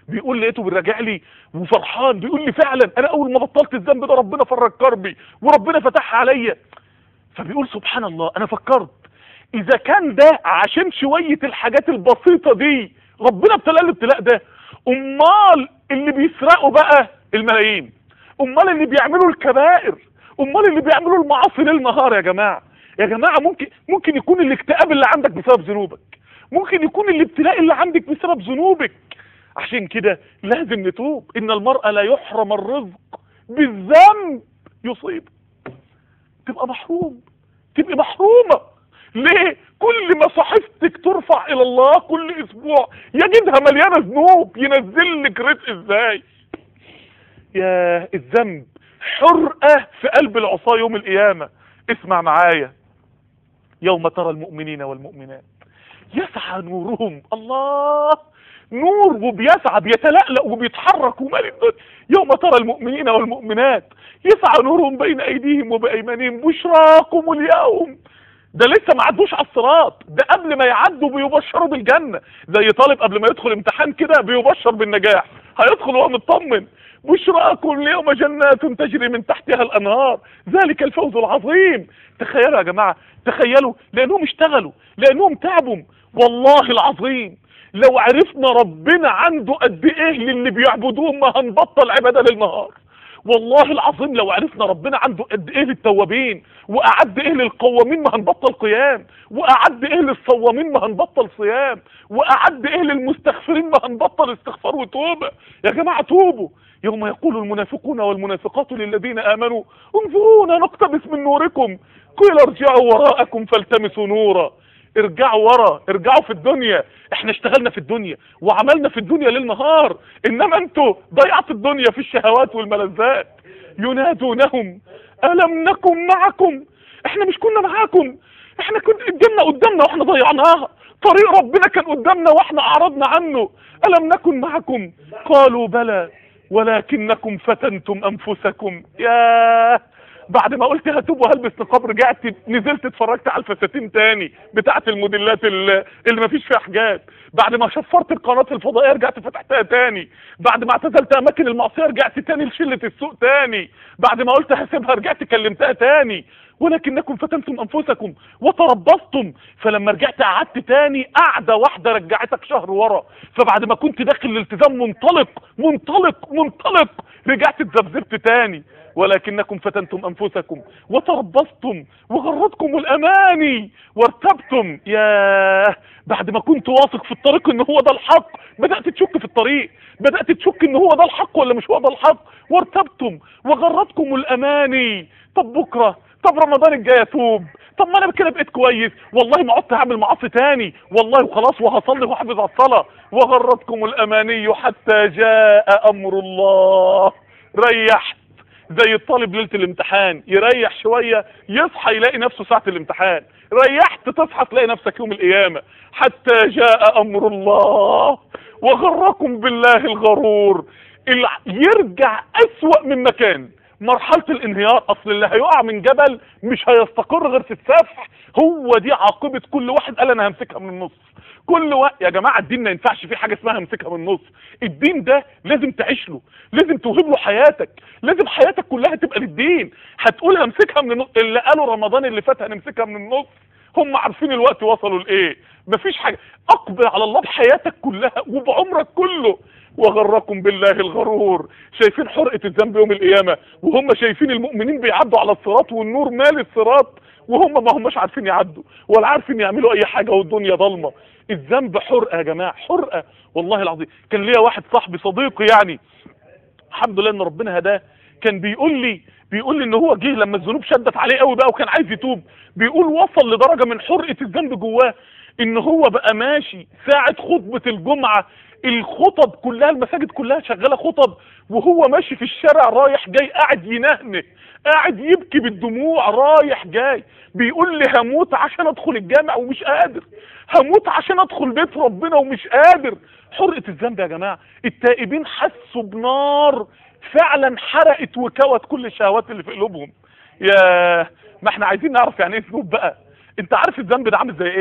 بيقول لقيته بيراجع لي وفرحان بيقول لي فعلا انا اول ما بطلت الذنب ده ربنا فرج كربي وربنا فتحها عليا فبيقول سبحان الله انا فكرت اذا كان ده عشان شويه الحاجات البسيطه دي ربنا ابتلى الابتلاء ده امال اللي بيسرقوا بقى الملايين امال اللي بيعملوا الكبائر امال اللي بيعملوا المعاصي ليل نهار يا جماعه يا جماعه ممكن ممكن يكون الاكتئاب اللي عندك بسبب ذنوبك ممكن يكون الابتلاء اللي عندك بسبب ذنوبك عشان كده لازم نتوب ان المرأة لا يحرم الرزق بالذنب يصيب تبقى محروم تبقى محرومة ليه كل ما صحيفتك ترفع الى الله كل اسبوع يجدها مليانة ذنوب ينزل لك رزق ازاي يا الذنب حرقة في قلب العصاة يوم القيامة اسمع معايا يوم ترى المؤمنين والمؤمنات يسعى نورهم الله نور وبيسعى بيتلألأ وبيتحرك ومال الدنيا يوم ترى المؤمنين والمؤمنات يسعى نورهم بين ايديهم وبايمانهم بشراكم اليوم ده لسه ما عدوش على الصراط ده قبل ما يعدوا بيبشروا بالجنه زي طالب قبل ما يدخل امتحان كده بيبشر بالنجاح هيدخل وهو مطمن بشراكم اليوم جنات تجري من تحتها الانهار ذلك الفوز العظيم تخيلوا يا جماعه تخيلوا لانهم اشتغلوا لانهم تعبوا والله العظيم لو عرفنا ربنا عنده قد ايه للي بيعبدوه ما هنبطل عباده للنهار والله العظيم لو عرفنا ربنا عنده قد ايه للتوابين واعد ايه للقوامين ما هنبطل قيام واعد ايه للصوامين ما هنبطل صيام واعد ايه للمستغفرين ما هنبطل استغفار وتوبه يا جماعه توبوا يوم يقول المنافقون والمنافقات للذين امنوا انظرونا نقتبس من نوركم قيل ارجعوا وراءكم فالتمسوا نورا ارجعوا ورا ارجعوا في الدنيا احنا اشتغلنا في الدنيا وعملنا في الدنيا ليل نهار انما انتوا ضيعت الدنيا في الشهوات والملذات ينادونهم الم نكن معكم احنا مش كنا معاكم احنا كنت الجنه قدامنا واحنا ضيعناها طريق ربنا كان قدامنا واحنا اعرضنا عنه الم نكن معكم قالوا بلى ولكنكم فتنتم انفسكم ياه بعد ما قلت هتوب وهلبس نقاب رجعت نزلت اتفرجت على الفساتين تاني بتاعه الموديلات اللي, اللي ما فيش فيها حجاب بعد ما شفرت القناه الفضائيه رجعت فتحتها تاني بعد ما اعتزلت اماكن المعصيه رجعت تاني لشله السوق تاني بعد ما قلت هسيبها رجعت كلمتها تاني ولكنكم فتنتم انفسكم وتربصتم فلما رجعت قعدت تاني قعده واحده رجعتك شهر ورا فبعد ما كنت داخل الالتزام منطلق منطلق منطلق رجعت اتذبذبت تاني ولكنكم فتنتم انفسكم وتربصتم وغرتكم الاماني وارتبتم ياه بعد ما كنت واثق في الطريق ان هو ده الحق بدات تشك في الطريق بدات تشك ان هو ده الحق ولا مش هو ده الحق وارتبتم وغرتكم الاماني طب بكره طب رمضان الجاي اتوب طب ما انا كده بقيت كويس والله ما عدت هعمل معاصي تاني والله وخلاص وهصلي واحافظ على الصلاه وغرتكم الاماني حتى جاء امر الله ريحت زي الطالب ليله الامتحان يريح شويه يصحى يلاقي نفسه ساعه الامتحان ريحت تصحى تلاقي نفسك يوم القيامه حتى جاء امر الله وغركم بالله الغرور يرجع اسوا من مكان مرحلة الانهيار اصل اللي هيقع من جبل مش هيستقر غير في السفح هو دي عاقبة كل واحد قال انا همسكها من النص كل وقت يا جماعة الدين ما ينفعش فيه حاجة اسمها همسكها من النص الدين ده لازم تعيش له لازم توهب له حياتك لازم حياتك كلها تبقى للدين هتقول همسكها من النص اللي قالوا رمضان اللي فات هنمسكها من النص هم عارفين الوقت وصلوا لايه مفيش حاجة اقبل على الله بحياتك كلها وبعمرك كله وغركم بالله الغرور شايفين حرقة الذنب يوم القيامة وهم شايفين المؤمنين بيعدوا على الصراط والنور مال الصراط وهم ما هماش عارفين يعدوا ولا عارفين يعملوا اي حاجة والدنيا ضلمة الذنب حرقة يا جماعة حرقة والله العظيم كان ليا واحد صاحبي صديقي يعني الحمد لله ان ربنا هداه كان بيقول لي بيقول لي ان هو جه لما الذنوب شدت عليه قوي بقى وكان عايز يتوب بيقول وصل لدرجة من حرقة الذنب جواه ان هو بقى ماشي ساعة خطبة الجمعة الخطب كلها المساجد كلها شغالة خطب وهو ماشي في الشارع رايح جاي قاعد ينهنه قاعد يبكي بالدموع رايح جاي بيقول لي هموت عشان ادخل الجامع ومش قادر هموت عشان ادخل بيت ربنا ومش قادر حرقة الذنب يا جماعة التائبين حسوا بنار فعلا حرقت وكوت كل الشهوات اللي في قلوبهم يا ما احنا عايزين نعرف يعني ايه ذنوب بقى انت عارف الذنب ده عامل زي ايه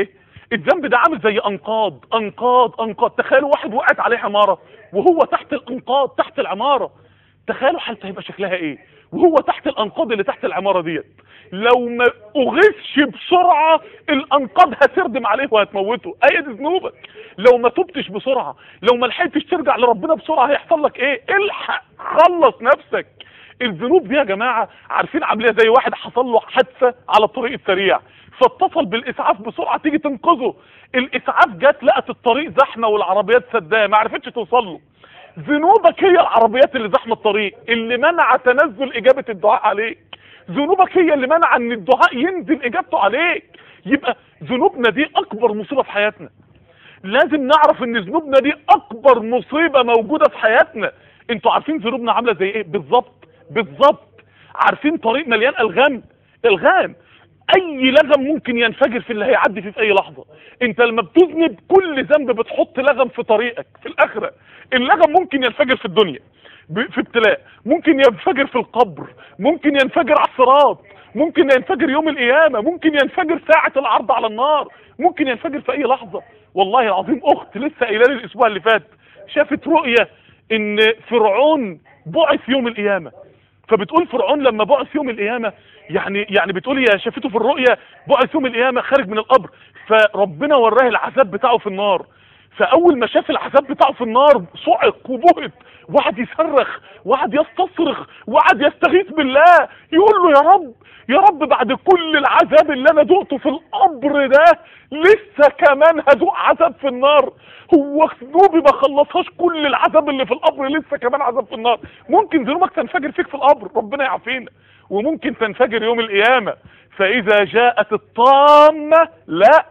الذنب ده عامل زي انقاض انقاض انقاض تخيلوا واحد وقعت عليه عماره وهو تحت الانقاض تحت العماره تخيلوا حالته هيبقى شكلها ايه وهو تحت الانقاض اللي تحت العماره ديت لو ما اغثش بسرعه الانقاض هتردم عليه وهتموته ايه دي ذنوبك لو ما تبتش بسرعه لو ما لحقتش ترجع لربنا بسرعه هيحصل لك ايه الحق خلص نفسك الذنوب دي يا جماعه عارفين عامليه زي واحد حصل له حادثه على الطريق السريع فاتصل بالاسعاف بسرعه تيجي تنقذه الاسعاف جت لقت الطريق زحمه والعربيات سداه ما عرفتش توصل له ذنوبك هي العربيات اللي زحمه الطريق اللي منع تنزل اجابه الدعاء عليك ذنوبك هي اللي منع ان الدعاء ينزل اجابته عليك يبقى ذنوبنا دي اكبر مصيبه في حياتنا لازم نعرف ان ذنوبنا دي اكبر مصيبه موجوده في حياتنا انتوا عارفين ذنوبنا عامله زي ايه بالظبط بالظبط عارفين طريق مليان الغام الغام اي لغم ممكن ينفجر في اللي هيعدي فيه في اي لحظه انت لما بتذنب كل ذنب بتحط لغم في طريقك في الاخره اللغم ممكن ينفجر في الدنيا ب- في ابتلاء ممكن ينفجر في القبر ممكن ينفجر على الصراط ممكن ينفجر يوم القيامه ممكن ينفجر ساعه العرض على النار ممكن ينفجر في اي لحظه والله العظيم اخت لسه قايله لي الاسبوع اللي فات شافت رؤيه ان فرعون بعث يوم القيامه فبتقول فرعون لما بعث يوم القيامه يعني يعني بتقول هي شافته في الرؤيه بعث يوم القيامه خارج من القبر فربنا وراه العذاب بتاعه في النار فاول ما شاف العذاب بتاعه في النار صعق وبهت وقعد يصرخ وقعد يستصرخ وقعد يستغيث بالله يقول له يا رب يا رب بعد كل العذاب اللي انا دقته في القبر ده لسه كمان هدوق عذاب في النار هو ذنوبي ما خلصهاش كل العذاب اللي في القبر لسه كمان عذاب في النار ممكن ذنوبك تنفجر فيك في القبر ربنا يعافينا وممكن تنفجر يوم القيامه فاذا جاءت الطامه لا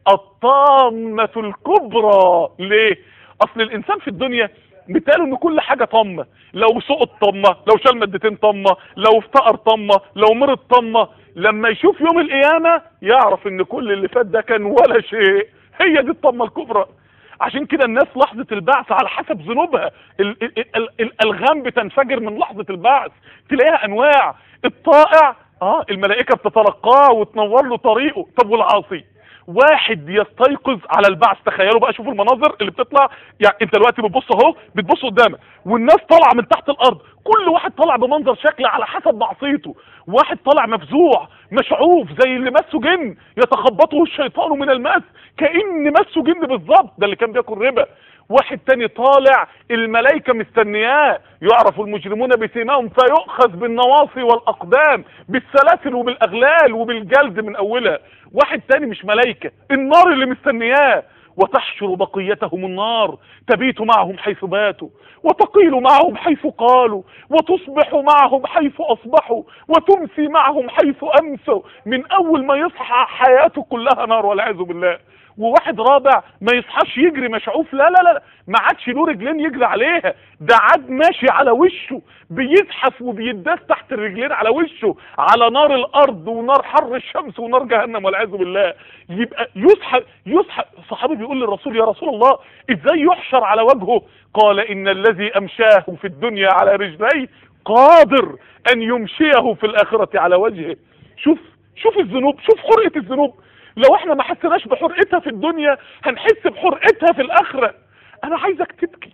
الطامه الكبرى ليه اصل الانسان في الدنيا مثاله ان كل حاجه طامه لو سقط طامه لو شال مادتين طامه لو افتقر طامه لو مرض طامه لما يشوف يوم القيامه يعرف ان كل اللي فات ده كان ولا شيء هي دي الطامه الكبرى عشان كده الناس لحظة البعث على حسب ذنوبها ال- ال- ال- الألغام بتنفجر من لحظة البعث تلاقيها أنواع الطائع اه الملائكة بتتلقاه وتنور له طريقه طب والعاصي واحد يستيقظ على البعث تخيلوا بقى شوفوا المناظر اللي بتطلع يعني انت دلوقتي بتبص اهو بتبص قدامك والناس طالعه من تحت الارض كل واحد طالع بمنظر شكل على حسب معصيته واحد طالع مفزوع مشعوف زي اللي مسه جن يتخبطه الشيطان من المس كأن مسه جن بالظبط ده اللي كان بياكل ربا واحد تاني طالع الملائكة مستنياه يعرف المجرمون بسيماهم فيؤخذ بالنواصي والأقدام بالسلاسل وبالأغلال وبالجلد من أولها واحد تاني مش ملائكة النار اللي مستنياه وتحشر بقيتهم النار تبيت معهم حيث باتوا وتقيل معهم حيث قالوا وتصبح معهم حيث أصبحوا وتمسي معهم حيث أمسوا من أول ما يصحى حياته كلها نار والعياذ بالله وواحد رابع ما يصحاش يجري مشعوف لا لا لا ما عادش له رجلين يجري عليها ده عاد ماشي على وشه بيزحف وبيداس تحت الرجلين على وشه على نار الارض ونار حر الشمس ونار جهنم والعياذ بالله يبقى يسحب يسحب صحابي بيقول للرسول يا رسول الله ازاي يحشر على وجهه قال ان الذي امشاه في الدنيا على رجليه قادر ان يمشيه في الاخره على وجهه شوف شوف الذنوب شوف حرقه الذنوب لو احنا ما حسناش بحرقتها في الدنيا هنحس بحرقتها في الاخره انا عايزك تبكي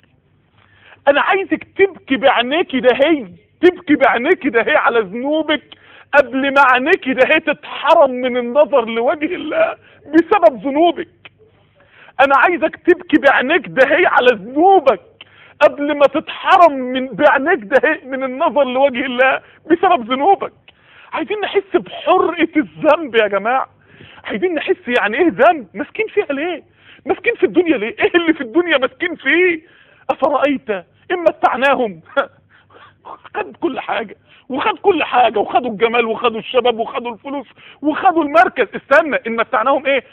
انا عايزك تبكي بعينيكي ده هي تبكي بعينيكي ده هي على ذنوبك قبل ما عينيكي ده هي تتحرم من النظر لوجه الله بسبب ذنوبك انا عايزك تبكي بعينيك ده هي على ذنوبك قبل ما تتحرم من بعينيك ده هي من النظر لوجه الله بسبب ذنوبك عايزين نحس بحرقة الذنب يا جماعة عايزين نحس يعني ايه ذنب ماسكين فيها ليه ماسكين في الدنيا ليه ايه اللي في الدنيا ماسكين فيه افرأيت ان متعناهم خد كل حاجة وخد كل حاجة وخدوا الجمال وخدوا الشباب وخدوا الفلوس وخدوا المركز استنى ان متعناهم ايه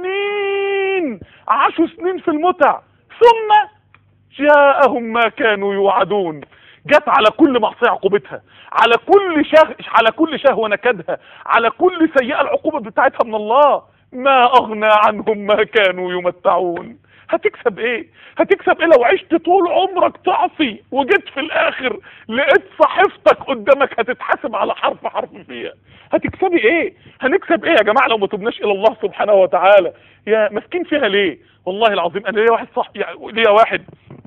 سنين عاشوا سنين في المتع ثم جاءهم ما كانوا يوعدون جت على كل معصيه عقوبتها على كل شه... على كل شهوه نكدها على كل سيئه العقوبه بتاعتها من الله ما اغنى عنهم ما كانوا يمتعون هتكسب ايه هتكسب ايه لو عشت طول عمرك تعصي وجيت في الاخر لقيت صحيفتك قدامك هتتحاسب على حرف حرف فيها هتكسبي ايه هنكسب ايه يا جماعه لو ما تبناش الى الله سبحانه وتعالى يا مسكين فيها ليه والله العظيم انا ليا واحد صح يعني ليا واحد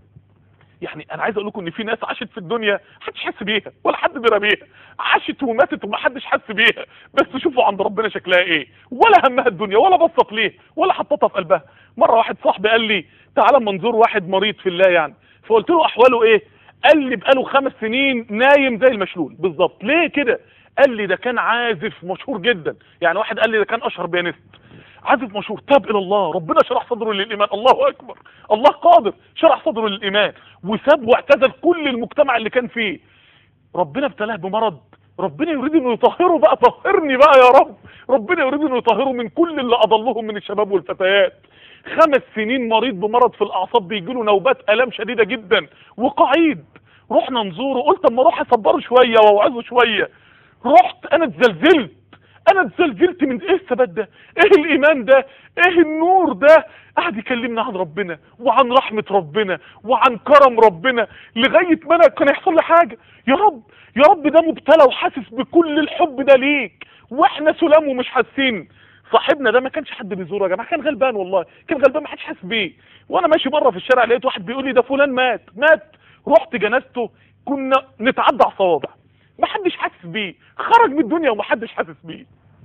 يعني انا عايز اقول لكم ان في ناس عاشت في الدنيا محدش حس بيها ولا حد درى بيها عاشت وماتت ومحدش حس بيها بس شوفوا عند ربنا شكلها ايه ولا همها الدنيا ولا بصت ليه ولا حطتها في قلبها مره واحد صاحبي قال لي تعالى منظور واحد مريض في الله يعني فقلت له احواله ايه قال لي بقاله خمس سنين نايم زي المشلول بالظبط ليه كده قال لي ده كان عازف مشهور جدا يعني واحد قال لي ده كان اشهر بيانيست عازف مشهور تاب الى الله ربنا شرح صدره للايمان الله اكبر الله قادر شرح صدره للايمان وساب واعتزل كل المجتمع اللي كان فيه ربنا ابتلاه بمرض ربنا يريد انه يطهره بقى طهرني بقى يا رب ربنا يريد انه يطهره من كل اللي اضلهم من الشباب والفتيات خمس سنين مريض بمرض في الاعصاب بيجي له نوبات الام شديده جدا وقعيد رحنا نزوره قلت اما اروح اصبره شويه واوعظه شويه رحت انا اتزلزلت انا اتزلزلت من ايه الثبات ده ايه الايمان ده ايه النور ده قعد يكلمنا عن ربنا وعن رحمة ربنا وعن كرم ربنا لغاية ما انا كان يحصل لي حاجة يا رب يا رب ده مبتلى وحاسس بكل الحب ده ليك واحنا سلام ومش حاسين صاحبنا ده ما كانش حد بيزوره يا جماعه كان غلبان والله كان غلبان ما حدش حاسس بيه وانا ماشي بره في الشارع لقيت واحد بيقول لي ده فلان مات مات رحت جنازته كنا نتعدى على الصوابع ما حدش حاسس بيه خرج من الدنيا وما حدش حاسس بيه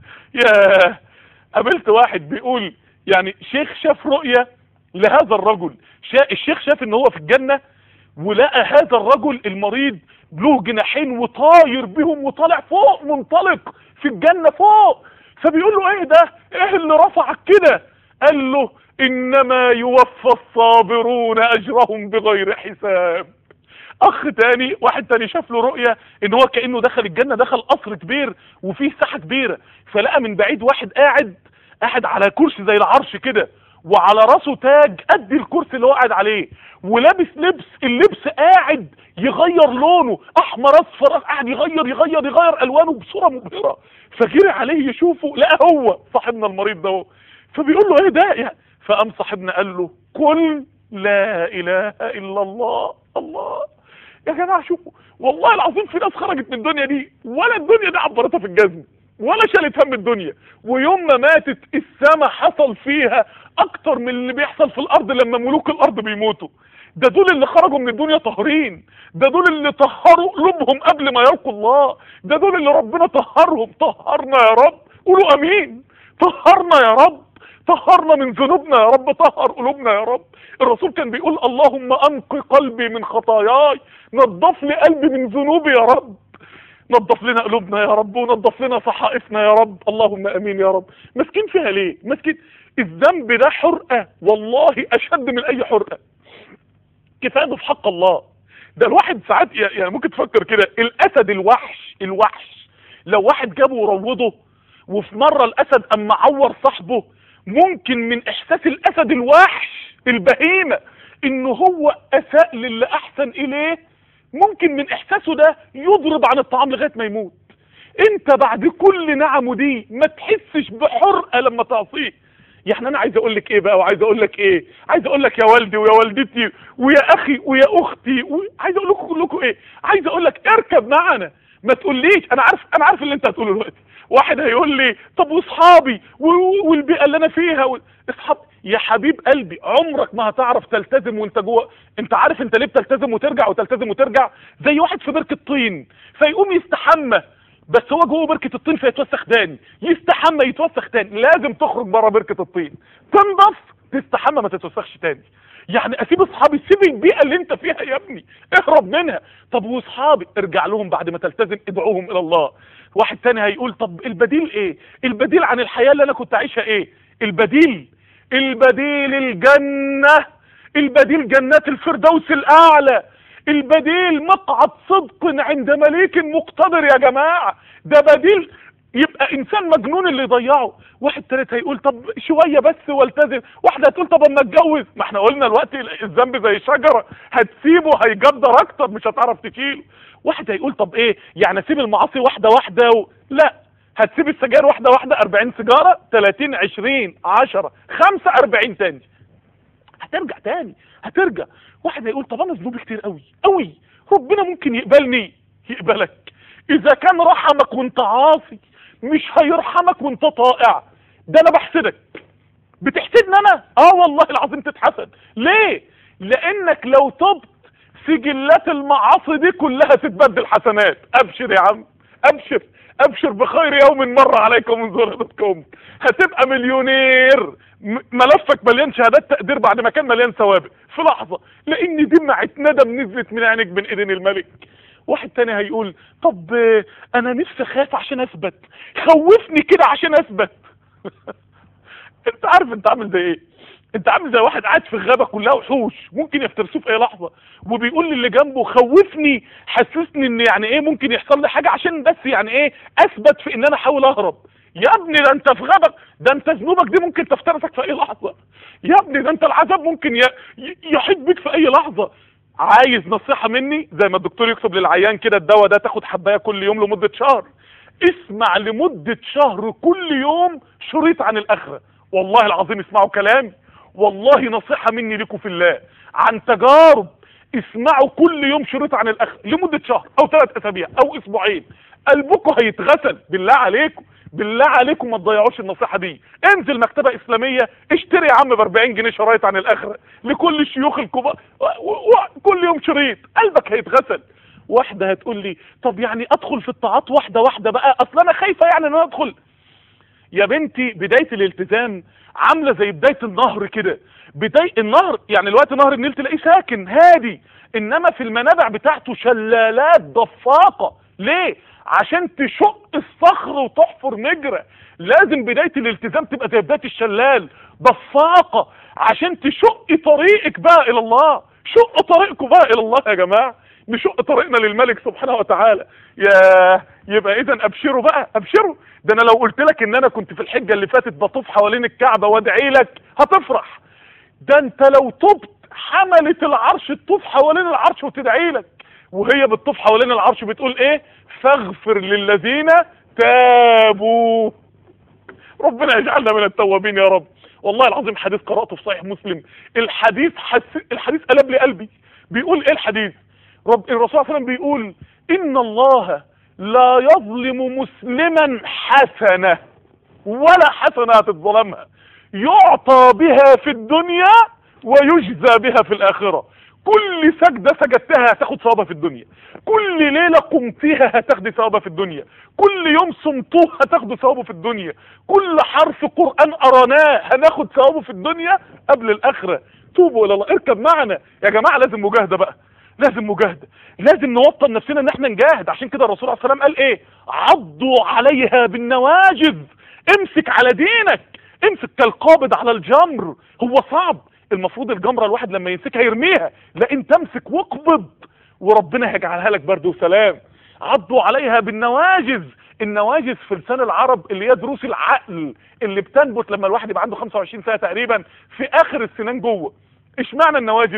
يا قابلت واحد بيقول يعني شيخ شاف رؤية لهذا الرجل شا الشيخ شاف ان هو في الجنة ولقى هذا الرجل المريض له جناحين وطاير بهم وطالع فوق منطلق في الجنة فوق فبيقول له ايه ده ايه اللي رفعك كده قال له انما يوفى الصابرون اجرهم بغير حساب اخ تاني واحد تاني شاف له رؤية ان هو كأنه دخل الجنة دخل قصر كبير وفيه ساحة كبيرة فلقى من بعيد واحد قاعد قاعد على كرسي زي العرش كده وعلى راسه تاج قد الكرسي اللي هو قاعد عليه ولابس لبس اللبس قاعد يغير لونه احمر اصفر قاعد يغير يغير يغير الوانه بصوره مبهره فجري عليه يشوفه لقى هو صاحبنا المريض ده فبيقول له ايه ده يعني فقام صاحبنا قال له قل لا اله الا الله الله يا جماعه شوفوا والله العظيم في ناس خرجت من الدنيا دي ولا الدنيا دي عبرتها في الجزم ولا شالت هم الدنيا ويوم ما ماتت السما حصل فيها اكتر من اللي بيحصل في الارض لما ملوك الارض بيموتوا ده دول اللي خرجوا من الدنيا طاهرين ده دول اللي طهروا قلوبهم قبل ما يلقوا الله ده دول اللي ربنا طهرهم طهرنا يا رب قولوا امين طهرنا يا رب طهرنا من ذنوبنا يا رب طهر قلوبنا يا رب الرسول كان بيقول اللهم انقي قلبي من خطاياي نظف لي قلبي من ذنوبي يا رب نظف لنا قلوبنا يا رب ونظف لنا صحائفنا يا رب اللهم امين يا رب مسكين فيها ليه مسكين الذنب ده حرقة والله اشد من اي حرقة كفايه في حق الله ده الواحد ساعات يعني ممكن تفكر كده الاسد الوحش الوحش لو واحد جابه وروضه وفي مرة الاسد اما عور صاحبه ممكن من احساس الاسد الوحش البهيمة انه هو اساء للي احسن اليه ممكن من احساسه ده يضرب عن الطعام لغايه ما يموت انت بعد كل نعمه دي ما تحسش بحرقه لما تعصيه يعني انا عايز اقول لك ايه بقى وعايز اقول لك ايه عايز اقول لك يا والدي ويا والدتي ويا اخي ويا اختي عايز اقول لكم كلكم ايه عايز اقول لك اركب معانا ما تقوليش انا عارف انا عارف اللي انت هتقوله دلوقتي واحد هيقول لي طب واصحابي والبيئه اللي انا فيها و... اصحاب يا حبيب قلبي عمرك ما هتعرف تلتزم وانت جوه انت عارف انت ليه بتلتزم وترجع وتلتزم وترجع زي واحد في بركه طين فيقوم يستحمى بس هو جوه بركه الطين فيتوسخ تاني يستحمى يتوسخ تاني لازم تخرج بره بركه الطين تنضف تستحمى ما تتوسخش تاني يعني اسيب اصحابي سيب البيئه اللي انت فيها يا ابني اهرب منها طب واصحابي ارجع لهم بعد ما تلتزم ادعوهم الى الله واحد تاني هيقول طب البديل ايه البديل عن الحياه اللي انا كنت عايشها ايه البديل البديل الجنه البديل جنات الفردوس الاعلى البديل مقعد صدق عند مليك مقتدر يا جماعه ده بديل يبقى انسان مجنون اللي يضيعه واحد تالت هيقول طب شويه بس والتزم واحده هتقول طب اما اتجوز ما احنا قلنا الوقت الذنب زي شجره هتسيبه هيجدر اكتر مش هتعرف تشيله واحد هيقول طب ايه يعني اسيب المعاصي واحده واحده و... لا هتسيب السجاير واحده واحده 40 سيجاره 30 20 10 45 تاني هترجع تاني هترجع واحد هيقول طب انا ذنوبي كتير قوي قوي ربنا ممكن يقبلني يقبلك اذا كان رحمك وانت عاصي مش هيرحمك وانت طائع ده انا بحسدك بتحسدني انا اه والله العظيم تتحسد ليه لانك لو تبت سجلات المعاصي دي كلها تتبدل حسنات ابشر يا عم ابشر ابشر بخير يوم مر عليكم من زهرتكم هتبقى مليونير م- ملفك مليان شهادات تقدير بعد ما كان مليان سوابق في لحظة لان دمعة ندم نزلت من عينك بين ايدين الملك واحد تاني هيقول طب آه، انا نفسي اخاف عشان اثبت خوفني كده عشان اثبت انت عارف انت عامل زي ايه انت عامل زي واحد قاعد في الغابه كلها وحوش ممكن يفترسوه في اي لحظه وبيقول للي جنبه خوفني حسسني ان يعني ايه ممكن يحصل لي حاجه عشان بس يعني ايه اثبت في ان انا احاول اهرب يا ابني ده انت في غابه ده انت ذنوبك دي ممكن تفترسك في اي لحظه يا ابني ده انت العذاب ممكن ي- ي- يحيط بيك في اي لحظه عايز نصيحه مني زي ما الدكتور يكتب للعيان كده الدواء ده تاخد حبايه كل يوم لمده شهر اسمع لمدة شهر كل يوم شريط عن الآخرة والله العظيم اسمعوا كلامي والله نصيحة مني لكم في الله عن تجارب اسمعوا كل يوم شريط عن الآخرة لمدة شهر أو ثلاث أسابيع أو أسبوعين قلبكم هيتغسل بالله عليكم بالله عليكم ما تضيعوش النصيحة دي انزل مكتبة إسلامية اشتري يا عم ب 40 جنيه شرايط عن الآخرة لكل الشيوخ الكبار و- و- كل يوم شريط قلبك هيتغسل واحدة هتقول لي طب يعني ادخل في الطاعات واحدة واحدة بقى اصل انا خايفة يعني ان انا ادخل يا بنتي بداية الالتزام عاملة زي بداية النهر كده بداية النهر يعني الوقت نهر النيل تلاقيه ساكن هادي انما في المنابع بتاعته شلالات ضفاقة ليه عشان تشق الصخر وتحفر مجرى لازم بداية الالتزام تبقى زي بداية الشلال ضفاقة عشان تشق طريقك بقى الى الله شق طريقكم بقى الى الله يا جماعة نشق طريقنا للملك سبحانه وتعالى يا يبقى اذا ابشروا بقى ابشروا ده انا لو قلت لك ان انا كنت في الحجه اللي فاتت بطوف حوالين الكعبه وادعي لك هتفرح ده انت لو تبت حملت العرش تطوف حوالين العرش وتدعي لك وهي بتطوف حوالين العرش بتقول ايه فاغفر للذين تابوا ربنا يجعلنا من التوابين يا رب والله العظيم حديث قرأته في صحيح مسلم الحديث حس... الحديث قلب لي قلبي بيقول ايه الحديث رب الرسول صلى الله عليه وسلم بيقول ان الله لا يظلم مسلما حسنه ولا حسنه هتتظلمها يعطى بها في الدنيا ويجزى بها في الاخره كل سجده سجدتها هتاخد ثوابها في الدنيا كل ليله قمتيها هتاخدي ثوابها في الدنيا كل يوم صمتوه هتاخدوا ثوابه في الدنيا كل حرف قران قراناه هناخد ثوابه في الدنيا قبل الاخره توبوا الى الله اركب معنا يا جماعه لازم مجاهده بقى لازم مجاهده لازم نوطن نفسنا ان احنا نجاهد عشان كده الرسول عليه الصلاه والسلام قال ايه عضوا عليها بالنواجذ امسك على دينك امسك كالقابض على الجمر هو صعب المفروض الجمره الواحد لما يمسكها يرميها لا انت امسك واقبض وربنا هيجعلها لك برد وسلام عضوا عليها بالنواجذ النواجذ في لسان العرب اللي هي دروس العقل اللي بتنبت لما الواحد يبقى عنده 25 سنه تقريبا في اخر السنان جوه اشمعنى النواجذ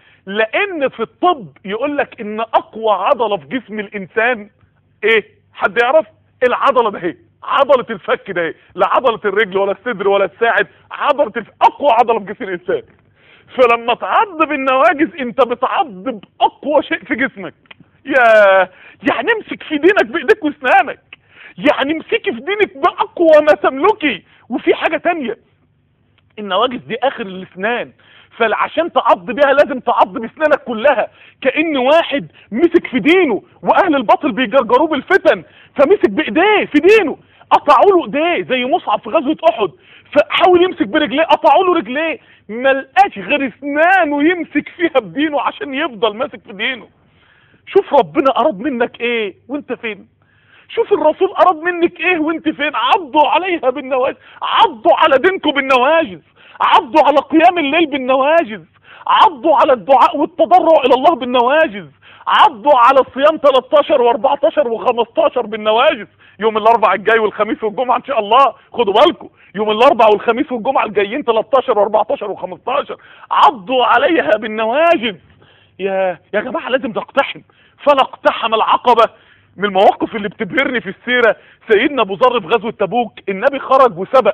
لان في الطب يقول لك ان اقوى عضله في جسم الانسان ايه حد يعرف العضله ده اهي عضله الفك ده اهي لا عضله الرجل ولا الصدر ولا الساعد عضله الف... اقوى عضله في جسم الانسان فلما تعض بالنواجذ انت بتعض باقوى شيء في جسمك يا يعني امسك في دينك بايديك واسنانك يعني امسكي في دينك باقوى ما تملكي وفي حاجه تانية النواجذ دي اخر الاسنان فعشان تعض بيها لازم تعض باسنانك كلها كان واحد مسك في دينه واهل الباطل بيجرجروه بالفتن فمسك بايديه في دينه قطعوا له ايديه زي مصعب في غزوه احد فحاول يمسك برجليه قطعوا له رجليه ما لقاش غير اسنانه يمسك فيها بدينه عشان يفضل ماسك في دينه شوف ربنا اراد منك ايه وانت فين شوف الرسول اراد منك ايه وانت فين عضوا عليها بالنواجذ عضوا على دينكم بالنواجذ عضوا على قيام الليل بالنواجذ عضوا على الدعاء والتضرع الى الله بالنواجذ عضوا على الصيام 13 و14 و15 بالنواجذ يوم الاربع الجاي والخميس والجمعه ان شاء الله خدوا بالكم يوم الاربع والخميس والجمعه الجايين 13 و14 و15 عضوا عليها بالنواجذ يا يا جماعه لازم نقتحم فلا اقتحم العقبه من المواقف اللي بتبهرني في السيره سيدنا ابو ذر في غزوه تبوك النبي خرج وسبق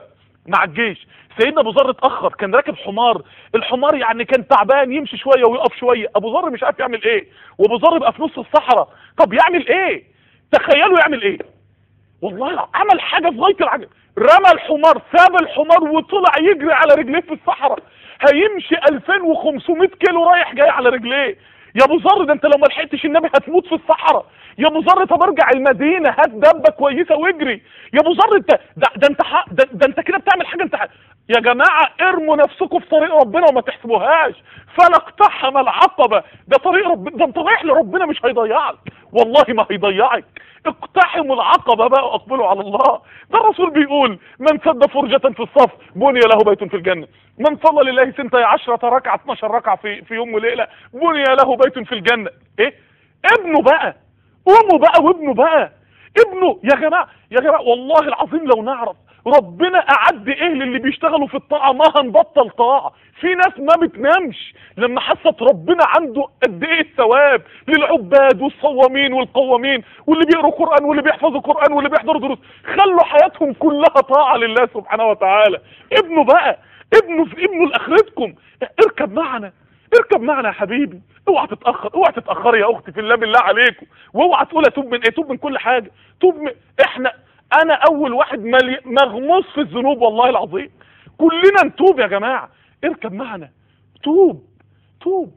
مع الجيش سيدنا ابو ذر اتاخر كان راكب حمار الحمار يعني كان تعبان يمشي شويه ويقف شويه ابو ذر مش عارف يعمل ايه وابو ذر بقى في نص الصحراء طب يعمل ايه تخيلوا يعمل ايه والله الع- عمل حاجه في غايه العجب رمى الحمار ساب الحمار وطلع يجري على رجليه في الصحراء هيمشي 2500 كيلو رايح جاي على رجليه يا ابو ذر ده انت لو ما لحقتش النبي هتموت في الصحراء يا ابو ذر طب ارجع المدينه هات دبه كويسه واجري يا ابو ذر انت ده, ده انت ح- ده, ده انت كده بتعمل حاجه انت ح- يا جماعه ارموا نفسكم في طريق ربنا وما تحسبوهاش فلا اقتحم العقبه ده طريق ربنا ده انت رايح لربنا مش هيضيعك والله ما هيضيعك اقتحموا العقبة بقى واقبلوا على الله ده الرسول بيقول من سد فرجة في الصف بني له بيت في الجنة من صلى لله سنتي عشرة ركعة 12 ركعة في, في يوم وليلة بني له بيت في الجنة ايه ابنه بقى قوموا بقى وابنه بقى ابنه يا جماعة يا جماعة والله العظيم لو نعرف ربنا أعد إيه للي بيشتغلوا في الطاعة ما هنبطل طاعة في ناس ما بتنامش لما حست ربنا عنده قد إيه الثواب للعباد والصوامين والقوامين واللي بيقروا قرآن واللي بيحفظوا قرآن واللي بيحضروا دروس خلوا حياتهم كلها طاعة لله سبحانه وتعالى ابنه بقى ابنه في ابنه لآخرتكم اركب معنا اركب معنا يا حبيبي اوعى تتاخر اوعى تتاخري يا اختي في الله بالله عليكم واوعى تقول اتوب من ايه توب من كل حاجه توب من احنا انا اول واحد ملي... مغموس في الذنوب والله العظيم كلنا نتوب يا جماعه اركب معنا توب توب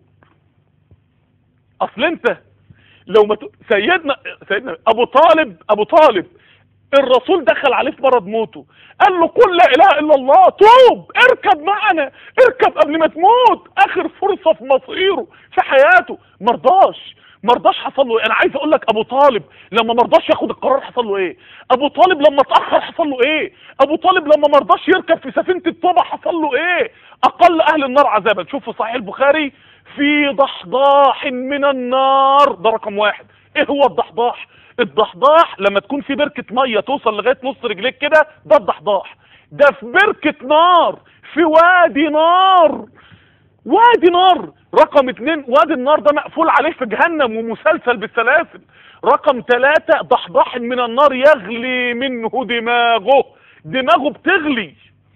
اصل انت لو ما ت... سيدنا سيدنا ابو طالب ابو طالب الرسول دخل عليه في مرض موته قال له قل لا اله الا الله توب اركب معنا اركب قبل ما تموت اخر فرصه في مصيره في حياته مرضاش مرضاش حصل له ايه انا عايز اقول لك ابو طالب لما مرضاش ياخد القرار حصل له ايه ابو طالب لما اتاخر حصل له ايه ابو طالب لما مرضاش يركب في سفينه التوبه حصل له ايه اقل اهل النار عذابا شوف في صحيح البخاري في ضحضاح من النار ده رقم واحد ايه هو الضحضاح الضحضاح لما تكون في بركة مية توصل لغاية نص رجليك كده ده الضحضاح ده في بركة نار في وادي نار وادي نار رقم اتنين وادي النار ده مقفول عليه في جهنم ومسلسل بالسلاسل رقم ثلاثة ضحضاح من النار يغلي منه دماغه دماغه بتغلي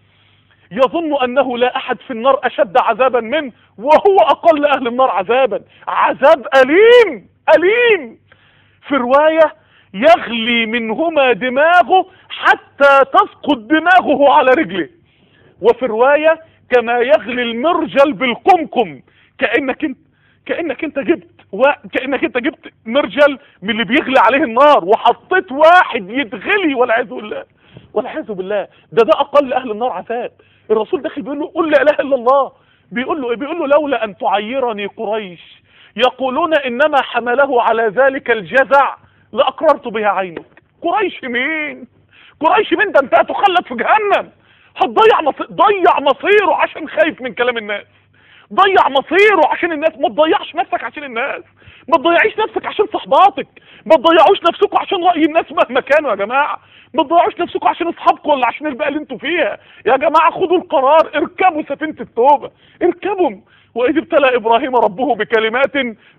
يظن انه لا احد في النار اشد عذابا منه وهو اقل اهل النار عذابا عذاب اليم اليم في رواية يغلي منهما دماغه حتى تسقط دماغه على رجله وفي رواية كما يغلي المرجل بالقمقم كأنك انت كأنك انت جبت و... كأنك انت جبت مرجل من اللي بيغلي عليه النار وحطيت واحد يتغلي والعياذ بالله والعياذ بالله ده ده اقل اهل النار عذاب الرسول داخل بيقول له قل لا اله الا الله بيقول له ايه بيقول له لولا ان تعيرني قريش يقولون انما حمله على ذلك الجزع لاقررت بها عينك قريش مين قريش مين ده انت هتخلد في جهنم هتضيع مصير ضيع مصيره عشان خايف من كلام الناس ضيع مصيره عشان الناس ما تضيعش نفسك عشان الناس ما تضيعيش نفسك عشان صحباتك ما تضيعوش نفسكم عشان رأي الناس مهما كانوا يا جماعة ما تضيعوش نفسكم عشان اصحابكم ولا عشان البيئة اللي انتوا فيها يا جماعة خدوا القرار اركبوا سفينة التوبة اركبوا وإذ ابتلى إبراهيم ربه بكلمات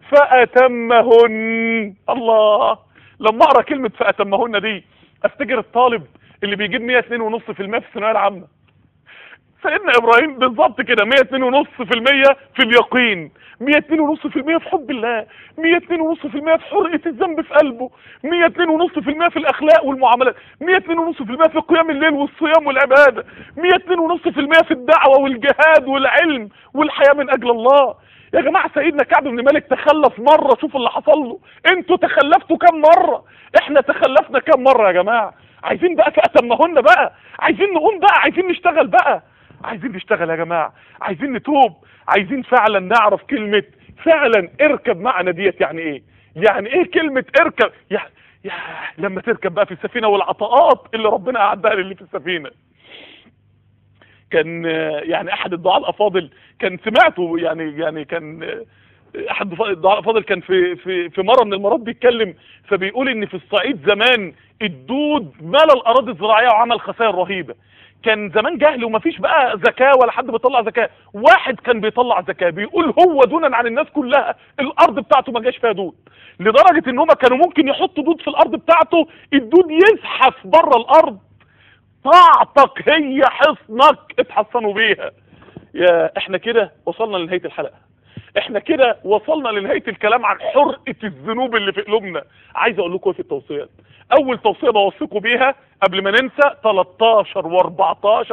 فأتمهن الله لما أقرأ كلمة فأتمهن دي أفتكر الطالب اللي بيجيب 102.5% في الثانوية العامة سيدنا ابراهيم بالظبط كده 102.5% في اليقين 102.5% في حب الله 102.5% في حرقة الذنب في قلبه 102.5% في الاخلاق والمعاملات 102.5% في قيام الليل والصيام والعبادة 102.5% في الدعوة والجهاد والعلم والحياة من اجل الله يا جماعة سيدنا كعب بن مالك تخلف مرة شوف اللي حصل له انتوا تخلفتوا كم مرة احنا تخلفنا كم مرة يا جماعة عايزين بقى فأتمهن بقى عايزين نقوم بقى عايزين نشتغل بقى عايزين نشتغل يا جماعة عايزين نتوب عايزين فعلا نعرف كلمة فعلا اركب معنا ديت يعني ايه يعني ايه كلمة اركب يا يا لما تركب بقى في السفينة والعطاءات اللي ربنا اعدها للي في السفينة كان آه، يعني احد الدعاء الافاضل كان سمعته يعني يعني كان آه، احد الدعاء الافاضل كان في في في مره من المرات بيتكلم فبيقول ان في الصعيد زمان الدود مال الاراضي الزراعيه وعمل خسائر رهيبه كان زمان جهل ومفيش بقى زكاه ولا حد بيطلع زكاه واحد كان بيطلع زكاه بيقول هو دونا عن الناس كلها الارض بتاعته ما جاش فيها دود لدرجه ان هم كانوا ممكن يحطوا دود في الارض بتاعته الدود يزحف بره الارض طاعتك هي حصنك اتحصنوا بيها يا احنا كده وصلنا لنهايه الحلقه احنا كده وصلنا لنهايه الكلام عن حرقه الذنوب اللي في قلوبنا عايز اقول لكم ايه في التوصيات اول توصيه بوصيكم بيها قبل ما ننسى 13 و14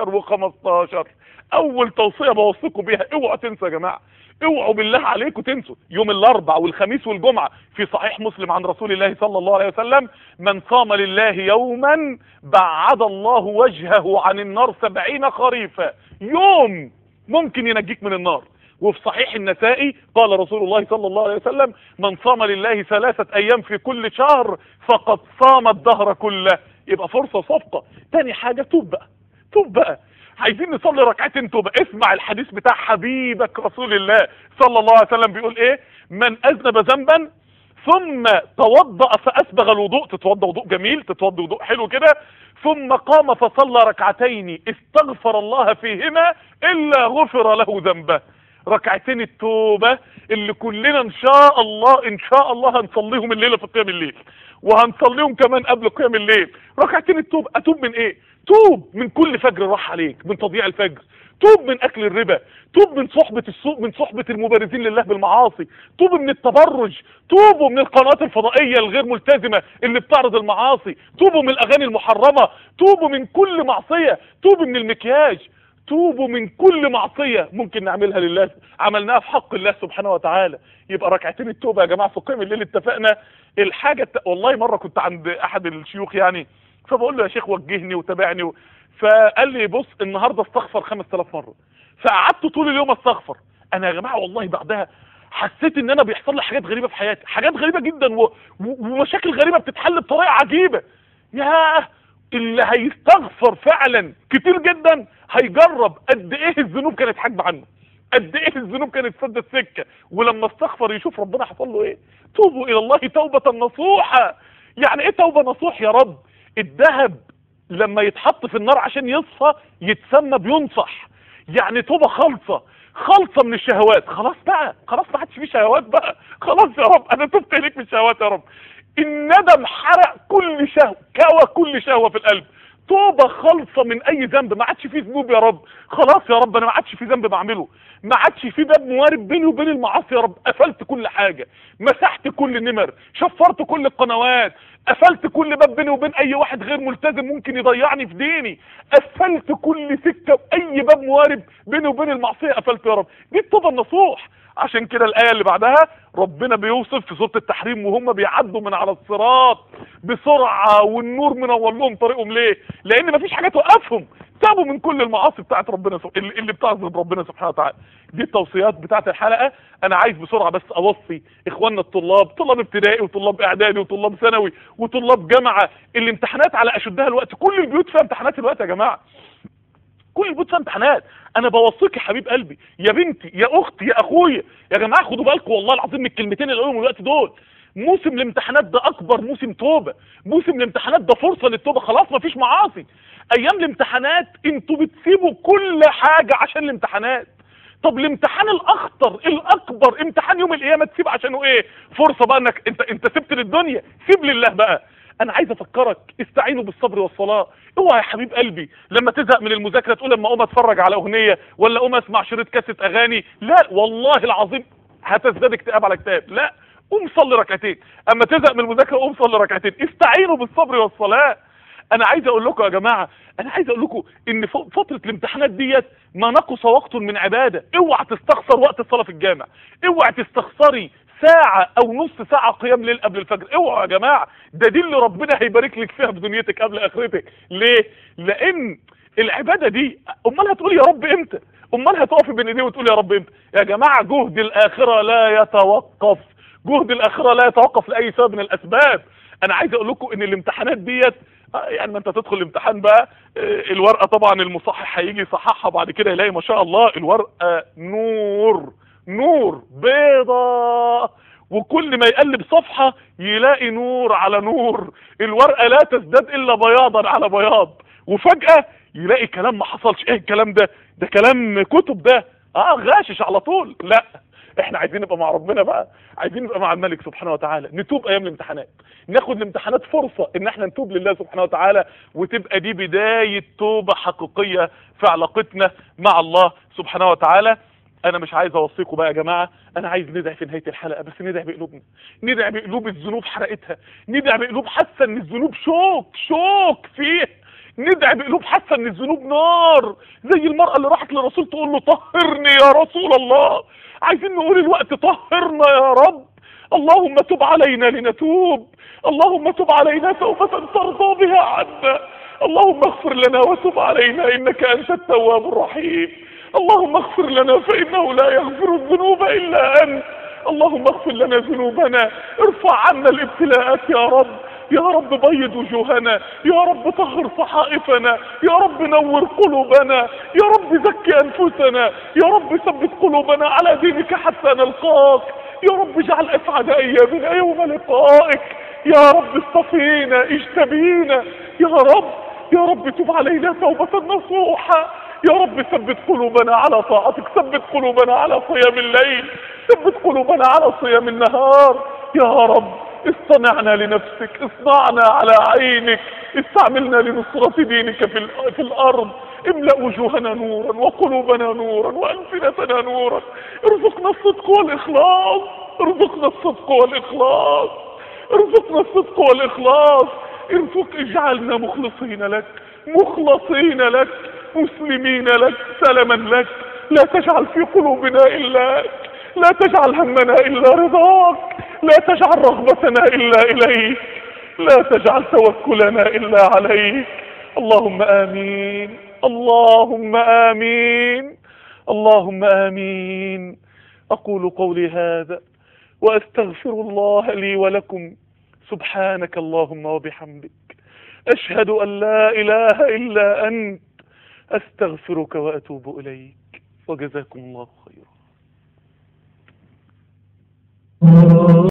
و15 اول توصيه بوصيكم بيها اوعوا تنسوا يا جماعه اوعوا بالله عليكم تنسوا يوم الاربع والخميس والجمعه في صحيح مسلم عن رسول الله صلى الله عليه وسلم من صام لله يوما بعد الله وجهه عن النار سبعين خريفا يوم ممكن ينجيك من النار وفي صحيح النسائي قال رسول الله صلى الله عليه وسلم من صام لله ثلاثة أيام في كل شهر فقد صام الدهر كله يبقى فرصة صفقة تاني حاجة توب بقى توب بقى عايزين نصلي ركعتين توبة اسمع الحديث بتاع حبيبك رسول الله صلى الله عليه وسلم بيقول ايه من اذنب ذنبا ثم توضأ فأسبغ الوضوء تتوضأ وضوء جميل تتوضأ وضوء حلو كده ثم قام فصلى ركعتين استغفر الله فيهما إلا غفر له ذنبه ركعتين التوبة اللي كلنا ان شاء الله ان شاء الله هنصليهم الليلة في قيام الليل وهنصليهم كمان قبل قيام الليل ركعتين التوبة اتوب من ايه توب من كل فجر راح عليك من تضييع الفجر توب من اكل الربا توب من صحبة السوق من صحبة المبارزين لله بالمعاصي توب من التبرج توبوا من القنوات الفضائية الغير ملتزمة اللي بتعرض المعاصي توبوا من الاغاني المحرمة توبوا من كل معصية توبوا من المكياج توبوا من كل معصية ممكن نعملها لله عملناها في حق الله سبحانه وتعالى يبقى ركعتين التوبة يا جماعة في قيام الليل اتفقنا الحاجة الت... والله مرة كنت عند احد الشيوخ يعني فبقول له يا شيخ وجهني وتابعني و... فقال لي بص النهارده استغفر 5000 مره فقعدت طول اليوم استغفر انا يا جماعه والله بعدها حسيت ان انا بيحصل لي حاجات غريبه في حياتي حاجات غريبه جدا و... و... ومشاكل غريبه بتتحل بطريقه عجيبه ياه اللي هيستغفر فعلا كتير جدا هيجرب قد ايه الذنوب كانت حاجبه عنه قد ايه الذنوب كانت سد السكه ولما استغفر يشوف ربنا حصل له ايه توبوا الى الله توبه نصوحه يعني ايه توبه نصوح يا رب الذهب لما يتحط في النار عشان يصفى يتسمى بينصح يعني توبه خالصه خالصه من الشهوات خلاص بقى خلاص ما عادش فيه شهوات بقى خلاص يا رب انا تبت اليك من الشهوات يا رب الندم حرق كل شهوه كوى كل شهوه في القلب توبه خالصه من اي ذنب ما عادش فيه ذنوب يا رب خلاص يا رب انا ما عادش فيه ذنب بعمله ما عادش فيه باب موارب بيني وبين المعاصي يا رب قفلت كل حاجه مسحت كل النمر شفرت كل القنوات قفلت كل باب بيني وبين اي واحد غير ملتزم ممكن يضيعني في ديني قفلت كل سكه واي باب موارب بيني وبين المعصيه قفلت يا رب دي التوبه النصوح عشان كده الآية اللي بعدها ربنا بيوصف في سورة التحريم وهم بيعدوا من على الصراط بسرعة والنور منور لهم طريقهم ليه؟ لأن مفيش حاجة توقفهم تابوا من كل المعاصي بتاعت ربنا سب... اللي اللي بتعذب ربنا سبحانه وتعالى دي التوصيات بتاعت الحلقة أنا عايز بسرعة بس أوصي إخواننا الطلاب طلاب ابتدائي وطلاب إعدادي وطلاب ثانوي وطلاب جامعة الامتحانات على أشدها الوقت كل البيوت فيها امتحانات الوقت يا جماعة كل البيوت فيها امتحانات انا بوصيك يا حبيب قلبي يا بنتي يا اختي يا اخويا يا جماعه خدوا بالكم والله العظيم من الكلمتين اللي قالهم الوقت دول موسم الامتحانات ده اكبر موسم توبه موسم الامتحانات ده فرصه للتوبه خلاص مفيش معاصي ايام الامتحانات انتوا بتسيبوا كل حاجه عشان الامتحانات طب الامتحان الاخطر الاكبر امتحان يوم القيامه تسيب عشانه ايه فرصه بقى انك انت انت سبت للدنيا سيب لله بقى انا عايز افكرك استعينوا بالصبر والصلاه اوعى يا حبيب قلبي لما تزهق من المذاكره تقول لما اقوم اتفرج على اغنيه ولا اقوم اسمع شريط كاسيت اغاني لا والله العظيم هتزداد اكتئاب على كتاب لا قوم صلي ركعتين اما تزهق من المذاكره قوم صلي ركعتين استعينوا بالصبر والصلاه انا عايز اقول لكم يا جماعه انا عايز اقول لكم ان ف- فتره الامتحانات ديت ما نقص وقت من عباده اوعى تستخسر وقت الصلاه في الجامع اوعى تستخسري ساعة أو نص ساعة قيام ليل قبل الفجر، اوعوا يا جماعة، ده دي اللي ربنا هيبارك لك فيها في دنيتك قبل آخرتك، ليه؟ لأن العبادة دي أمال هتقول يا رب إمتى؟ أمال هتقفي بين إيديه وتقول يا رب إمتى؟ يا جماعة جهد الآخرة لا يتوقف، جهد الآخرة لا يتوقف لأي سبب من الأسباب، أنا عايز أقول لكم إن الامتحانات ديت آه، يعني ما انت تدخل الامتحان بقى آه، الورقه طبعا المصحح هيجي يصححها بعد كده يلاقي ما شاء الله الورقه نور نور بيضة وكل ما يقلب صفحة يلاقي نور على نور الورقة لا تزداد إلا بياضا على بياض وفجأة يلاقي كلام ما حصلش ايه الكلام ده ده كلام كتب ده اه غاشش على طول لا احنا عايزين نبقى مع ربنا بقى عايزين نبقى مع الملك سبحانه وتعالى نتوب ايام الامتحانات ناخد الامتحانات فرصة ان احنا نتوب لله سبحانه وتعالى وتبقى دي بداية توبة حقيقية في علاقتنا مع الله سبحانه وتعالى انا مش عايز اوصيكم بقى يا جماعه انا عايز ندعي في نهايه الحلقه بس ندعي بقلوبنا ندعي بقلوب الذنوب حرقتها ندعي بقلوب حاسه ان الذنوب شوك شوك فيه ندعي بقلوب حاسه ان الذنوب نار زي المراه اللي راحت للرسول تقول له طهرني يا رسول الله عايزين نقول الوقت طهرنا يا رب اللهم تب علينا لنتوب اللهم تب علينا توبة ترضى بها عنا اللهم اغفر لنا وتب علينا انك انت التواب الرحيم اللهم اغفر لنا فانه لا يغفر الذنوب الا انت اللهم اغفر لنا ذنوبنا ارفع عنا الابتلاءات يا رب يا رب بيض وجوهنا يا رب طهر صحائفنا يا رب نور قلوبنا يا رب زكي انفسنا يا رب ثبت قلوبنا على دينك حتى نلقاك يا رب اجعل اسعد ايامنا يوم لقائك يا رب اصطفينا اجتبينا يا رب يا رب تب علينا توبة نصوحة يا رب ثبت قلوبنا على طاعتك ثبت قلوبنا على صيام الليل ثبت قلوبنا على صيام النهار يا رب اصطنعنا لنفسك اصنعنا على عينك استعملنا لنصرة دينك في, ال- في الأرض املأ وجوهنا نورا وقلوبنا نورا وألسنتنا نورا ارزقنا الصدق والإخلاص ارزقنا الصدق والإخلاص ارزقنا الصدق والإخلاص ارزق اجعلنا مخلصين لك مخلصين لك مسلمين لك سلما لك لا تجعل في قلوبنا إلا لا تجعل همنا إلا رضاك لا تجعل رغبتنا إلا إليك لا تجعل توكلنا إلا عليك اللهم آمين اللهم آمين اللهم آمين أقول قولي هذا وأستغفر الله لي ولكم سبحانك اللهم وبحمدك أشهد أن لا إله إلا أنت أستغفرك وأتوب إليك وجزاكم الله خيرا